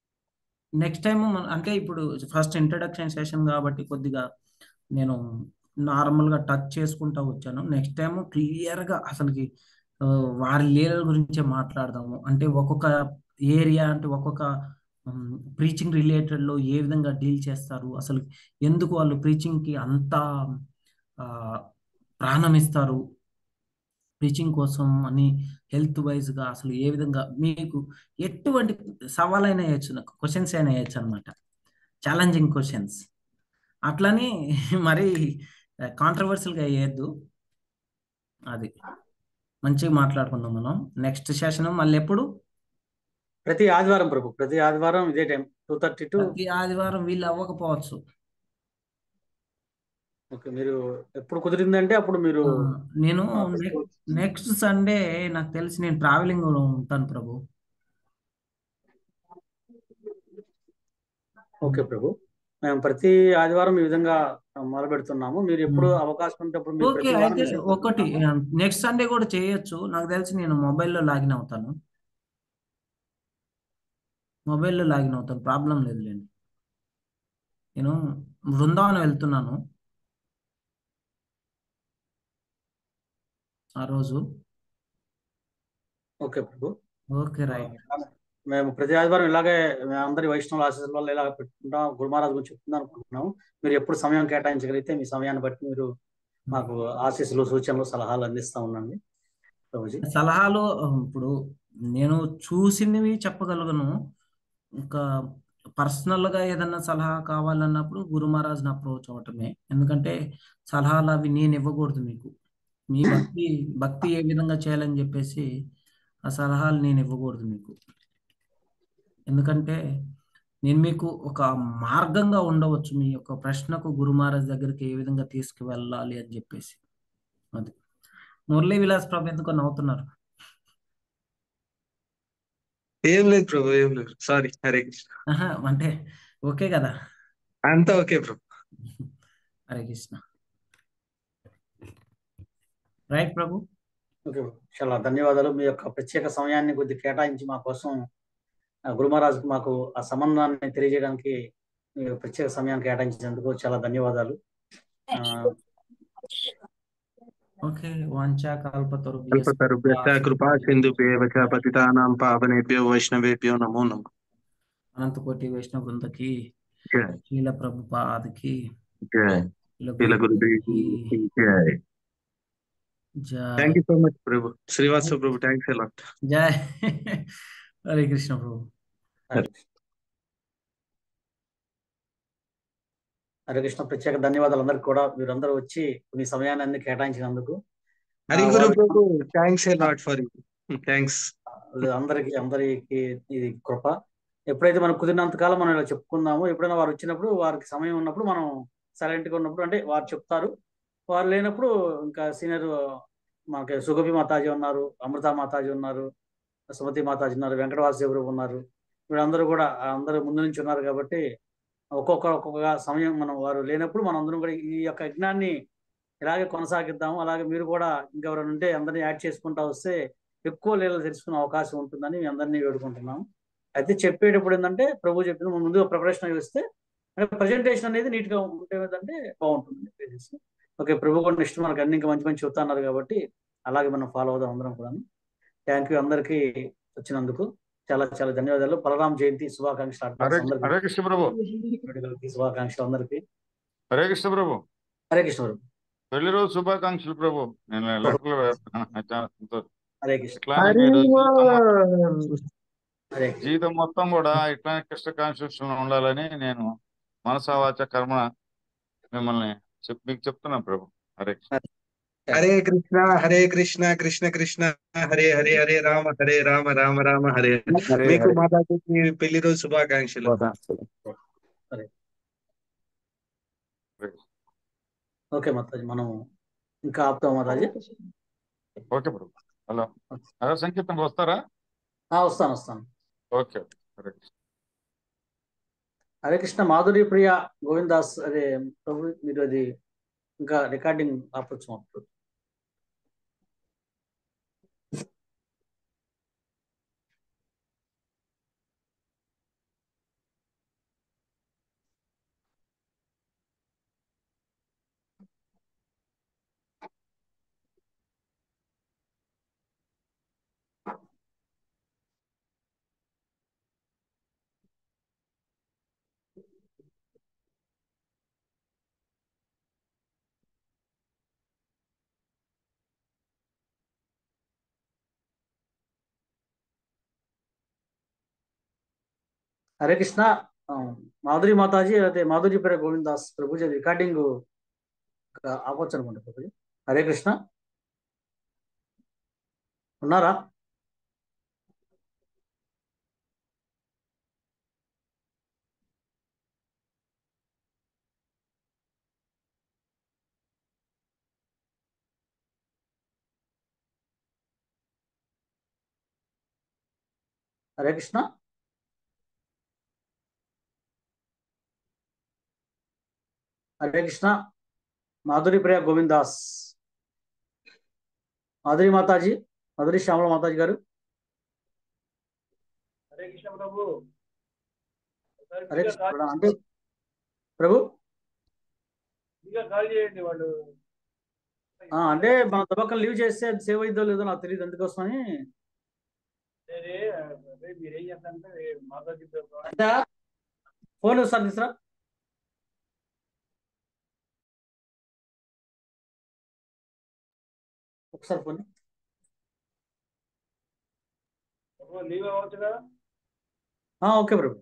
నెక్స్ట్ టైం మన అంటే ఇప్పుడు ఫస్ట్ ఇంట్రడక్షన్ సెషన్ కాబట్టి కొద్దిగా నేను నార్మల్గా టచ్ చేసుకుంటా వచ్చాను నెక్స్ట్ టైం క్లియర్గా అసలుకి ఆ, వారి లీలల గురించే మాట్లాడదాము అంటే ఒక్కొక్క ఏరియా అంటే ఒక్కొక్క ప్రీచింగ్ రిలేటెడ్లో ఏ విధంగా డీల్ చేస్తారు అసలు ఎందుకు వాళ్ళు ప్రీచింగ్కి అంత ఆ, ప్రాణం ఇస్తారు ప్రీచింగ్ కోసం అని హెల్త్ వైజ్గా అసలు ఏ విధంగా మీకు ఎటువంటి సవాలైన వేయచ్చు క్వశ్చన్స్ అయినా వేయచ్చు అనమాట ఛాలెంజింగ్ క్వశ్చన్స్ అట్లని మరి కాంట్రవర్షియల్గా వేయద్దు అది మంచిగా మాట్లాడుకుందాం మనం నెక్స్ట్ సెషన్ మళ్ళీ ఎప్పుడు ప్రతి ఆదివారం ప్రభు ప్రతి ఆదివారం ఇదే టైం టూ థర్టీ టు ప్రతి ఆదివారం వీళ్ళు అవ్వకపోవచ్చు ఓకే మీరు ఎప్పుడు కుదిరిందంటే అప్పుడు మీరు ఆ, నేను ఆ, నెక్స్ట్ సండే నాకు తెలిసి నేను ట్రావెలింగ్ ఉంటాను ప్రభు ఓకే ప్రభు మేము ప్రతి ఆదివారం ఈ విధంగా మొదలు పెడుతున్నాము మీరు ఎప్పుడు అవకాశం ఉంటే అప్పుడు మీరు ఓకే ప్రతి వారం అయితే మెసేజ్ ఒకటి నెక్స్ట్ సండే కూడా చేయొచ్చు నాకు తెలిసి నేను మొబైల్లో లాగిన్ అవుతాను మొబైల్లో లాగిన్ అవుతాను ప్రాబ్లం లేదులేండి నేను బృందావనం వెళ్తున్నాను ఆ రోజు ఓకే ప్రభు ఓకే రైట్ మేము ప్రతి ఆదివారం ఇలాగే మేము అందరి వైష్ణవుల ఆశీస్సుల వల్ల ఇలా పెట్టుకుంటాం గురుమహారాజు గురించి చెప్తుందాం అనుకుంటున్నాం మీరు ఎప్పుడు సమయం కేటాయించగలిగితే మీ సమయాన్ని బట్టి మీరు మాకు ఆశీస్సులు సూచనలు సలహాలు అందిస్తా ఉండండి ప్రభుజీ సలహాలు ఇప్పుడు నేను చూసినవి చెప్పగలను ఇంకా పర్సనల్గా ఏదన్నా సలహా కావాలన్నప్పుడు గురు మహారాజ్ని అప్రోచ్ అవటమే ఎందుకంటే సలహాలు అవి నేను ఇవ్వకూడదు మీకు మీ భక్తి భక్తి ఏ విధంగా చేయాలని చెప్పేసి ఆ సలహాలు నేను ఇవ్వకూడదు మీకు ఎందుకంటే నేను మీకు ఒక మార్గంగా ఉండవచ్చు మీ యొక్క ప్రశ్నకు గురు మహారాజ్ దగ్గరికి ఏ విధంగా తీసుకువెళ్ళాలి అని చెప్పేసి అది మురళీ విలాస్ ప్రభు ఎందుకో నవ్వుతున్నారు ఏం లేదు ప్రభు ఏం లేదు సారీ హరే కృష్ణ ఆహా, అంటే ఓకే కదా అంతా ఓకే ప్రభు హరే కృష్ణ రైట్ ప్రభు ఓకే చాలా ధన్యవాదాలు మీ యొక్క ప్రత్యేక సమయాన్ని కొద్ది కేటాయించి మా కోసం ఆ, గురుమహారాజుకు మాకు ఆ సంబంధాన్ని తెలియజేయడానికి మీ ప్రత్యేక సమయాన్ని కేటాయించినందుకు చాలా ధన్యవాదాలు ఆ, ఓకే వాంఛా కల్పతరు కల్పతరుభ్యశ్చ కృపా సింధుభ్యేవ చ పతితానాం పావనేభ్యో వైష్ణవేభ్యో నమో నమః అనంతకోటి వైష్ణవ బృందకి జై శీల ప్రభుపాదకి జై శీల శీల గురుదేవుకి గురుదేవుకి జై జై థ్యాంక్ యూ సో మచ్ ప్రభు శ్రీవాస్తవ ప్రభు థ్యాంక్స్ అలాట్ జై హరే కృష్ణ ప్రభు హరే కృష్ణ. హరే కృష్ణ ప్రత్యేక ధన్యవాదాలు అందరికి కూడా మీరందరూ వచ్చి మీ సమయాన్ని అన్ని కేటాయించినందుకు హరి ఆ, గురు వారు- ప్రభు thanks a lot for you thanks అందరికి అందరికి ఇది కృప ఎప్పుడైతే మనకు కుదిరినంత కాలం మనం ఇలా చెప్పుకుందామో ఎప్పుడైనా వారు వచ్చినప్పుడు వారికి సమయం ఉన్నప్పుడు మనం సైలెంట్ గా ఉన్నప్పుడు అంటే వారు చెప్తారు వారు లేనప్పుడు ఇంకా సీనియర్ మనకి సుగభి మాతాజీ ఉన్నారు అమృత మాతాజీ ఉన్నారు సుమతి మాతాజీ ఉన్నారు వెంకటవాసదేవుడు ఉన్నారు వీళ్ళందరూ కూడా అందరూ ముందు నుంచి ఉన్నారు కాబట్టి ఒక్కొక్క ఒక్కొక్క సమయం మనం వారు లేనప్పుడు మనం అందరం కూడా ఈ యొక్క యజ్ఞాన్ని ఇలాగే కొనసాగిద్దాము అలాగే మీరు కూడా ఇంకెవరైనా ఉంటే అందరినీ యాడ్ చేసుకుంటా వస్తే ఎక్కువ లీలలు తెలుసుకునే అవకాశం ఉంటుందని మీ అందరినీ వేడుకుంటున్నాం అయితే చెప్పేటప్పుడు ఏంటంటే ప్రభు చెప్పింది మనం ముందుగా ప్రిపరేషన్ చేస్తే అంటే ప్రజెంటేషన్ అనేది నీట్ గా ఉంటే ఏంటంటే బాగుంటుంది చెప్పేసి. ఓకే ప్రభు కూడా నెక్స్ట్ మనకు అన్ని ఇంకా మంచి మంచి చెప్తున్నారు కాబట్టి అలాగే మనం ఫాలో అవుదాం అందరం కూడా థ్యాంక్ యూ అందరికీ వచ్చినందుకు చాలా చాలా ధన్యవాదాలు బలరాం జయంతి శుభాకాంక్షలు హరే అడ్వాన్స్ అందరికీ హరే కృష్ణ ప్రభు వేడుకలకి శుభాకాంక్షలు అందరికీ హరే కృష్ణ ప్రభు హరే కృష్ణ ప్రభు. పెళ్లి రోజు శుభాకాంక్షలు ప్రభు నేను లెక్కలు వేస్తాను. చాలా సంతోషం. హరే కృష్ణ ఇట్లానే హరి మీరు జీవితం మొత్తం- హరే కృష్ణ జీవితం మొత్తం కూడా ఇట్లానే కృష్ణ కాన్స్టిట్యూషన్ ఉండాలని నేను మనసా వాచ కర్మ మిమ్మల్ని చెప్ మీకు చెప్తున్నాను ప్రభు హరే కృష్ణ హరే కృష్ణ హరే కృష్ణ కృష్ణ కృష్ణ హరే హరే హరే రామ హరే రామ రామ రామ హరే హరే. మీకు మాతాజీకి పెళ్లి రోజు శుభాకాంక్షలు ఓకే మాతాజీ మనం ఇంకా ఆపుతాం మాతాజీ ఓకే ప్రభు హలో హలో సంకీర్తన వస్తారా ఆ, వస్తాను వస్తాను ఓకే హరే కృష్ణ హరే కృష్ణ మాధురి ప్రియ గోవిందాస్ అదే ప్రభు మీరు అది ఇంకా రికార్డింగ్ ఆపొచ్చు మాకు. హరే కృష్ణ ఆ, మాధురి మాతాజీ అయితే మాధురి పేరు గోవింద్ దాస్ ప్రభుజీ రికార్డింగ్ ఆపొచ్చు అనుకుంటా ప్రభుజీ హరే కృష్ణ ఉన్నారా హరే కృష్ణ హరే కృష్ణ మాధురి ప్రియ గోవింద్ దాస్ మాధురి మాతాజీ మాధురి శ్యామల మాతాజీ గారు హరే కృష్ణ ప్రభు ఒకసారి హరే ఫ్రీగా కృష్ణ కాల్ ప్రభు. అంటే ప్రభు ఫ్రీగా కాల్ చేయండి వాళ్ళు ఆ, అంటే మన తబక్కలు లీవ్ చేస్తే అది సేవ్ అయిద్దో లేదో నాకు తెలియదు అందుకోసమని అదే అదే మీరు ఏం చేస్తారంటే మాతాజీ పేరు అంటే ఫోన్ ఒకసారి తీసురా ఒకసారి ఫోన్ లీవ్ అవ్వచ్చు కదా ఆ, ఓకే ప్రభు